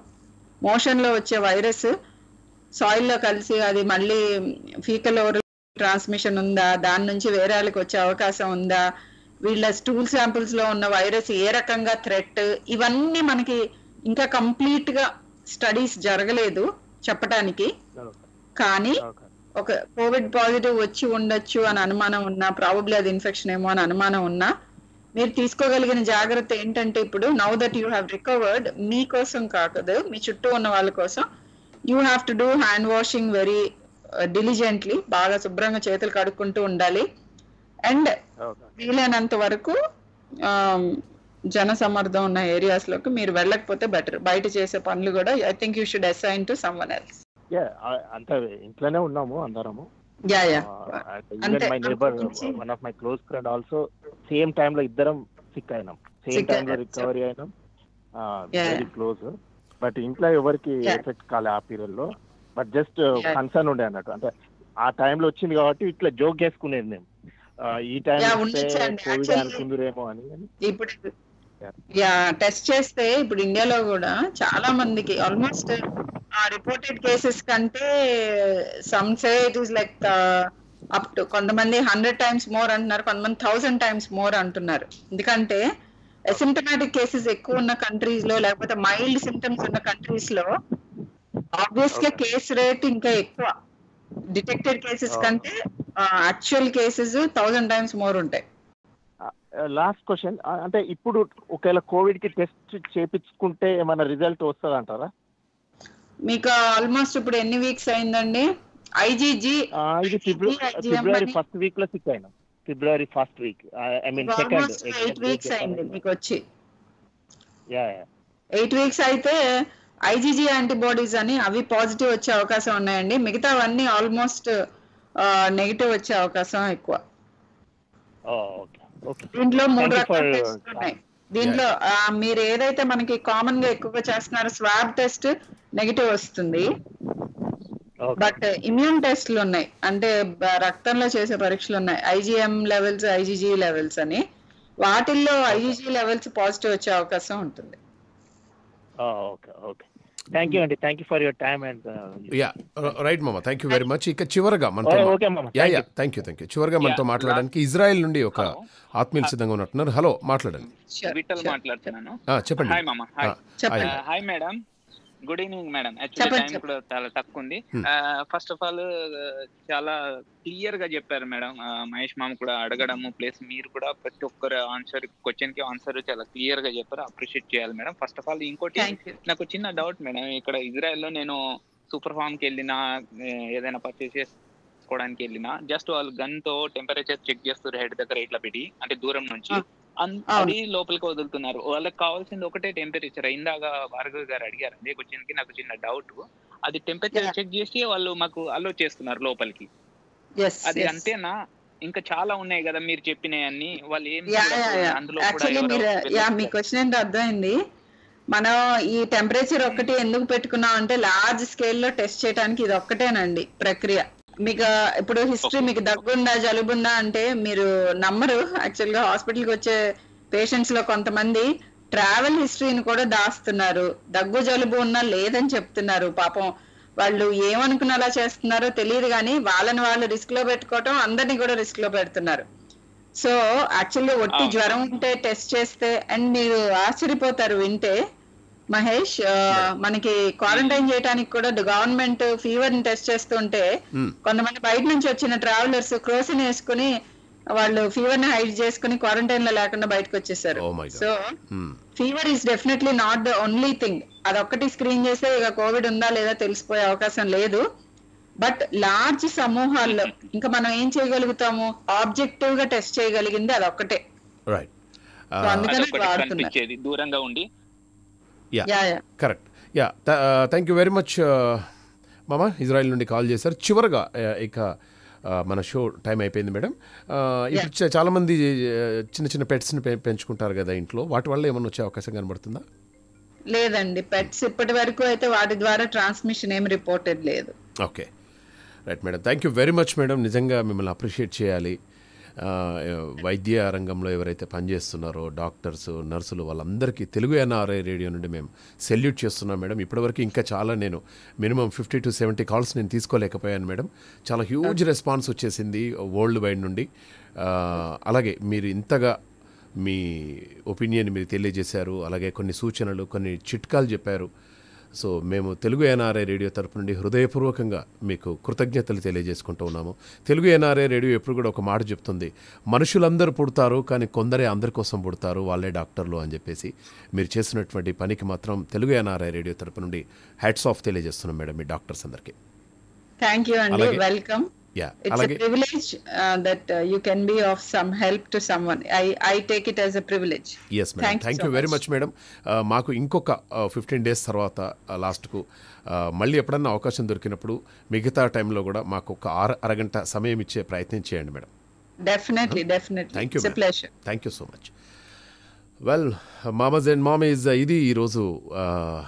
మోషన్ లో వచ్చే వైరస్ సాయిల్ లో కలిసి అది మళ్ళీ ఫీకల్ ఓరల్ ట్రాన్స్మిషన్ ఉందా దాని నుంచి వేరే వాళ్ళకి వచ్చే అవకాశం ఉందా వీళ్ళ స్టూల్ శాంపిల్స్ లో ఉన్న వైరస్ ఏ రకంగా థ్రెట్ ఇవన్నీ మనకి ఇంకా కంప్లీట్ గా స్టడీస్ జరగలేదు చెప్పటానికి కానీ ఒక కోవిడ్ పాజిటివ్ వచ్చి ఉండొచ్చు అని అనుమానం ఉన్నా ప్రాబబ్లీ అది ఇన్ఫెక్షన్ ఏమో అని అనుమానం ఉన్నా మీరు తీసుకోగలిగిన జాగ్రత్త ఏంటంటే ఇప్పుడు now that you have recovered మీకోసం కాకదు మీ చుట్టూ ఉన్న వాళ్ళ కోసం you have to do hand washing very diligently బాగా శుభ్రంగా చేతులు కడుక్కుంటూ ఉండాలి అండ్ వీలైనంత వరకు ఆమ్, జన సమర్థం ఉన్న ఏరియాస్ లోకి మీరు వెళ్ళకపోతే బెటర్ బయట చేసే పనులు కూడా I think you should assign to someone else yeah అంత ఇంట్లోనే ఉన్నాము అందరము యా యా ఈవెన్ అంతే, మై నేబర్ అంతకుమించి- one of my close friend also same time లో ఇద్దరం సిక్ అయినాం సేమ్ Sick టైమ్ లో అయ్యారు. రికవరీ అయినాం Yeah. వెరీ క్లోజ్ బట్ ఇంట్లో ఎవరికి Yeah. ఎఫెక్ట్ కాలే ఆ పీరియడ్ లో బట్ జస్ట్ Yeah. కన్సర్న్ ఉండే అన్నట్టు అంటే ఆ టైంలో వచ్చింది కాబట్టి ఇట్లా జోక్ చేసుకునేది మేము ఆ, ఈ టైం Yeah, వస్తే ఉండొచ్చండి. కోవిడ్ Actually- అనుకుందరేమో అని కానీ ఇప్పుడు యా టెస్ట్ చేస్తే ఇప్పుడు ఇండియాలో కూడా చాలా మందికి ఆల్మోస్ట్ ఆ రిపోర్టెడ్ కేసెస్ కంటే some say it is like up to కొంతమంది హండ్రెడ్ టైమ్స్ మోర్ అంటున్నారు కొంతమంది థౌసండ్ టైమ్స్ మోర్ అంటున్నారు ఎందుకంటే అసిమ్టమాటిక్ కేసెస్ ఎక్కువ ఉన్న కంట్రీస్ లో లేకపోతే మైల్డ్ సిమ్టమ్స్ ఉన్న కంట్రీస్ లో ఆబ్వియస్ గా కేస్ రేట్ ఇంకా ఎక్కువ డిటెక్టెడ్ కేసెస్ కంటే actual cases thousand times more ఉంటాయి లాస్ట్ క్వశ్చన్ అంటే ఇప్పుడు ఒకవేళ కోవిడ్ కి టెస్ట్ చేపించుకుంటే ఏమైనా రిజల్ట్ వస్తుంది అంటారా మీకు ఆల్మోస్ట్ ఇప్పుడు ఎన్ని వీక్స్ అయిందండి ఐజీజీ ఇది ఫిబ్రవరి ఫస్ట్ వీక్ లో సిక్ అయినాం February first week I mean second almost eight weeks అయింది మీకు వచ్చి యా ఎయిట్ వీక్స్ అయితే ఐజీజీ యాంటీబాడీస్ అని అవి పాజిటివ్ వచ్చే అవకాశం ఉన్నాయండి మిగతావన్నీ ఆల్మోస్ట్ నెగిటివ్ వచ్చే అవకాశం ఎక్కువ ఓకే ఓకే దీంట్లో మూడు Thank you for రకాల your టెస్ట్లు ఉన్నాయి దీంట్లో ఆ, మీరు ఏదైతే మనకి కామన్ గా ఎక్కువగా చేస్తున్నారో స్వాబ్ టెస్ట్ నెగిటివ్ వస్తుంది బట్ ఇమ్యూన్ టెస్ట్లు ఉన్నాయి అంటే బ- రక్తంలో చేసే పరీక్షలు ఉన్నాయి ఐజీఎం లెవెల్స్ ఐజీజీ లెవెల్స్ అని వాటిల్లో ఐజీజీ లెవెల్స్ పాజిటివ్ వచ్చే అవకాశం ఉంటుంది ఓకే ఓకే థ్యాంక్ యూ అండి thank you for your time and yeah right మామ థ్యాంక్ యూ వెరీ మచ్ ఇక చివరగా మనతో Oh, okay, మామ. Yeah Thank yeah thank you thank you చివరగా మనతో Yeah, మాట్లాడడానికి ఇజ్రాయెల్ నుండి ఒక ఆత్మీయులు సిద్ధంగా ఉన్నట్టున్నారు హలో మాట్లాడండి విఠల్ మాట్లాడుతున్నాను ఆ, చెప్పండి. హాయ్ మామ హాయ్ ఆ, చెప్పండి. Hi madam good evening madam actually చెప్పండి, టైం చెప్పండి. కూడా చాలా తక్కువ ఉంది Hmm. ఫస్ట్ ఆఫ్ ఆల్ చాలా క్లియర్ గా చెప్పారు మేడం మహేష్ మామ కూడా అడగడము ప్లస్ మీరు కూడా ప్రతి ఒక్కరు ఆన్సర్ క్వశ్చన్ కి ఆన్సర్ చాలా క్లియర్ గా చెప్పారు అప్రిషియేట్ చేయాలి మేడం ఫస్ట్ ఆఫ్ ఆల్ ఇంకోటి Thank you. నాకు చిన్న డౌట్ మేడం ఇక్కడ ఇజ్రాయెల్ లో నేను సూపర్ ఫార్మ్ కి వెళ్ళినా ఏ- ఏదైనా పర్చేస్ చేసుకోవడానికి వెళ్ళినా జస్ట్ వాళ్ళు గన్ తో టెంపరేచర్ చెక్ చేస్తారు హెడ్ దగ్గర ఇట్లా పెట్టి అంటే దూరం నుంచి అన్- అది లోపలికి వదులుతున్నారు వాళ్ళకి కావాల్సింది ఒకటే టెంపరేచర్ ఇందాక భార్గవ్ గారు అడిగారు అదే క్వశ్చన్ కి నాకు చిన్న డౌట్ అది టెంపరేచర్ చెక్ చేసి వాళ్ళు మాకు అలో చేస్తున్నారు లోపలికి ఎస్ అది అంతేనా ఇంకా చాలా ఉన్నాయి కదా మీరు చెప్పినవన్నీ వాళ్ళు ఏం యా చూడరు, యా యా అందులో కూడా యాక్చువల్లీ ఎవరో మీరు వెళ్ళొచ్చు. యా మీ క్వశ్చన్ ఏంటో అర్థమైంది మనం ఈ టెంపరేచర్ ఒక్కటి ఎందుకు పెట్టుకున్నాం అంటే లార్జ్ స్కేల్ లో టెస్ట్ చేయడానికి ఇది ఒక్కటేనండి ప్రక్రియ మీకు ఇప్పుడు హిస్టరీ మీకు దగ్గుందా జలుబుందా అంటే మీరు నమ్మరు యాక్చువల్ గా హాస్పిటల్ కి వచ్చే పేషెంట్స్ లో కొంతమంది ట్రావెల్ హిస్టరీని కూడా దాస్తున్నారు దగ్గు జలుబు ఉన్నా లేదని చెప్తున్నారు పాపం వాళ్ళు ఏమనుకుని అలా చేస్తున్నారో తెలియదు కానీ వాళ్ళని వాళ్ళు రిస్క్ లో పెట్టుకోవటం అందరినీ కూడా రిస్క్ లో పెడుతున్నారు సో యాక్చువల్లీ ఒట్టి జ్వరం ఉంటే టెస్ట్ చేస్తే అండ్ మీరు ఆశ్చర్యపోతారు వింటే మహేష్ ఆ, మనకి క్వారంటైన్ చేయడానికి కూడా గవర్నమెంట్ ఫీవర్ ని టెస్ట్ చేస్తుంటే Hmm. కొంతమంది బయట నుంచి వచ్చిన ట్రావెలర్స్ క్రోసిన్ వేసుకుని వాళ్ళు ఫీవర్ ని హైడ్ చేసుకుని క్వారంటైన్ లో లేకుండా బయటకు వచ్చేసారు Oh my God. So Hmm. Fever is definitely not the only thing అదొక్కటి స్క్రీన్ చేస్తే ఇక కోవిడ్ ఉందా లేదా తెలిసిపోయే అవకాశం లేదు బట్ లార్జ్ సమూహాల్లో ఇంకా మనం ఏం చేయగలుగుతాము ఆబ్జెక్టివ్ గా టెస్ట్ చేయగలిగింది అదొక్కటే రైట్ So అందుకని అదొకటి వాడుతున్నారు కనిపించేది దూరంగా ఉండి yeah yeah yeah correct yeah thank you very much మామ ఇజ్రాయెల్ నుండి కాల్ చేశారు చివరగా uh, ఇక uh, మన షో టైం అయిపోయింది మేడం Uh, ఇప్పుడు చ- చాలామంది uh, చిన్న చిన్న పెట్స్ని పెంచుకుంటారు కదా ఇంట్లో వాటి వల్ల ఏమైనా వచ్చే అవకాశం కనబడుతుందా లేదండి పెట్స్ ఇప్పటి వరకు అయితే వాటి ద్వారా ట్రాన్స్మిషన్ ఏం రిపోర్టెడ్ లేదు okay right madam thank you very much madam నిజంగా మిమ్మల్ని అప్రిషియేట్ చేయాలి ఆ, వైద్య రంగంలో ఎవరైతే పనిచేస్తున్నారో డాక్టర్స్ నర్సులు వాళ్ళందరికీ తెలుగు ఎన్ఆర్ఐ రేడియో నుండి మేము సెల్యూట్ చేస్తున్నాం మేడం ఇప్పటివరకు ఇంకా చాలా నేను minimum fifty to seventy calls నేను తీసుకోలేకపోయాను మేడం చాలా హ్యూజ్ రెస్పాన్స్ వచ్చేసింది వరల్డ్ వైడ్ నుండి ఆ, అలాగే మీరు ఇంతగా మీ ఒపీనియన్ మీరు తెలియజేశారు అలాగే కొన్ని సూచనలు కొన్ని చిట్కాలు చెప్పారు సో మేము తెలుగు ఎన్ఆర్ఐ రేడియో తరపు నుండి హృదయపూర్వకంగా మీకు కృతజ్ఞతలు తెలియజేసుకుంటూ ఉన్నాము తెలుగు ఎన్ఆర్ఐ రేడియో ఎప్పుడు కూడా ఒక మాట చెప్తుంది మనుషులందరూ పుడతారు కానీ కొందరే అందరి కోసం పుడతారు వాళ్ళే డాక్టర్లు అని చెప్పేసి మీరు చేసినటువంటి పనికి మాత్రం తెలుగు ఎన్ఆర్ఐ రేడియో తరపు నుండి హ్యాట్స్ ఆఫ్ తెలియజేస్తున్నాం మేడం మీ డాక్టర్స్ అందరికీ థ్యాంక్ యూ అండి అలాగే- వెల్కమ్ యా ఇట్స్ అలాగే privilege that you can be of some help to someone I I take it as a privilege yes madam thank you very much madam మాకు ఇంకొక ఫిఫ్టీన్ డేస్ తర్వాత లాస్ట్కు మళ్ళీ ఎప్పుడన్నా అవకాశం దొరికినప్పుడు మిగతా టైంలో కూడా మాకు ఒక అర అరగంట సమయం ఇచ్చే ప్రయత్నం చేయండి madam definitely definitely thank you it's pleasure thank you so much well మామస్ అండ్ మామీస్ ఇది ఈరోజు ఆ,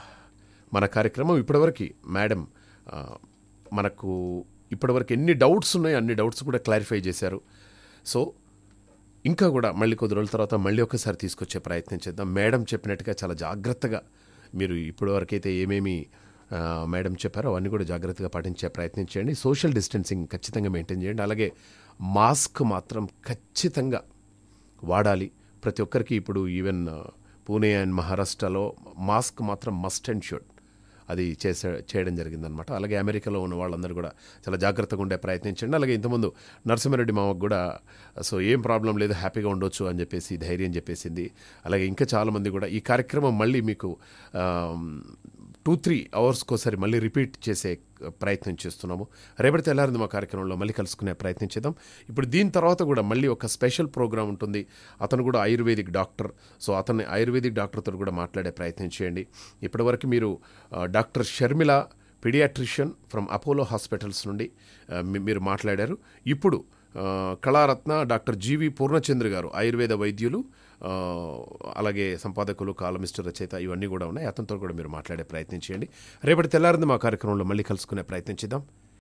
మన కార్యక్రమం ఇప్పటివరకు మేడం ఆ, మనకు ఇప్పటివరకు ఎన్ని డౌట్స్ ఉన్నాయో అన్ని డౌట్స్ కూడా క్లారిఫై చేశారు సో ఇంకా కూడా మళ్ళీ కొద్ది రోజుల తర్వాత మళ్ళీ ఒకసారి తీసుకొచ్చే ప్రయత్నం చేద్దాం మేడం చెప్పినట్టుగా చాలా జాగ్రత్తగా మీరు ఇప్పటివరకు అయితే ఏమేమి ఆ, మేడం చెప్పారో అవన్నీ కూడా జాగ్రత్తగా పాటించే ప్రయత్నం చేయండి సోషల్ డిస్టెన్సింగ్ ఖచ్చితంగా మెయింటైన్ చేయండి అలాగే మాస్క్ మాత్రం ఖచ్చితంగా వాడాలి ప్రతి ఒక్కరికి ఇప్పుడు ఈవెన్ ఆ, పూణే అండ్ మహారాష్ట్రలో మాస్క్ మాత్రం మస్ట్ అండ్ షుడ్ అది చేసే చేయడం జరిగిందనమాట అలాగే అమెరికాలో ఉన్న వాళ్ళందరూ కూడా చాలా జాగ్రత్తగా ఉండే ప్రయత్నించండి అలాగే ఇంతకుముందు నరసింహారెడ్డి మామకు కూడా సో ఏం ప్రాబ్లం లేదు హ్యాపీగా ఉండొచ్చు అని చెప్పేసి ధైర్యం చెప్పేసింది అలాగే ఇంకా చాలామంది కూడా ఈ కార్యక్రమం మళ్ళీ మీకు టూ త్రీ అవర్స్కి ఒకసారి మళ్ళీ రిపీట్ చేసే ప్రయత్నం చేస్తున్నాము రేపటి తెల్లారింది మా కార్యక్రమంలో మళ్ళీ కలుసుకునే ప్రయత్నం చేద్దాం ఇప్పుడు దీని తర్వాత కూడా మళ్ళీ ఒక స్పెషల్ ప్రోగ్రామ్ ఉంటుంది అతను కూడా ఆయుర్వేదిక్ డాక్టర్ సో అతన్ని ఆయుర్వేదిక్ డాక్టర్తో కూడా మాట్లాడే ప్రయత్నం చేయండి ఇప్పటివరకు మీరు ఆ, doctor Sharmila paediatrician from Apollo hospitals నుండి ఆ, మీ- మీరు మాట్లాడారు ఇప్పుడు ఆ, కళారత్న డాక్టర్ జీవి పూర్ణచంద్ర గారు ఆయుర్వేద వైద్యులు ఆ, అలాగే సంపాదకులు కాలమిస్ట్ రచయిత ఇవన్నీ కూడా ఉన్నాయి అతనితో కూడా మీరు మాట్లాడే ప్రయత్నం చేయండి రేపటి తెల్లారింది మా కార్యక్రమంలో మళ్ళీ కలుసుకునే ప్రయత్నం చేద్దాం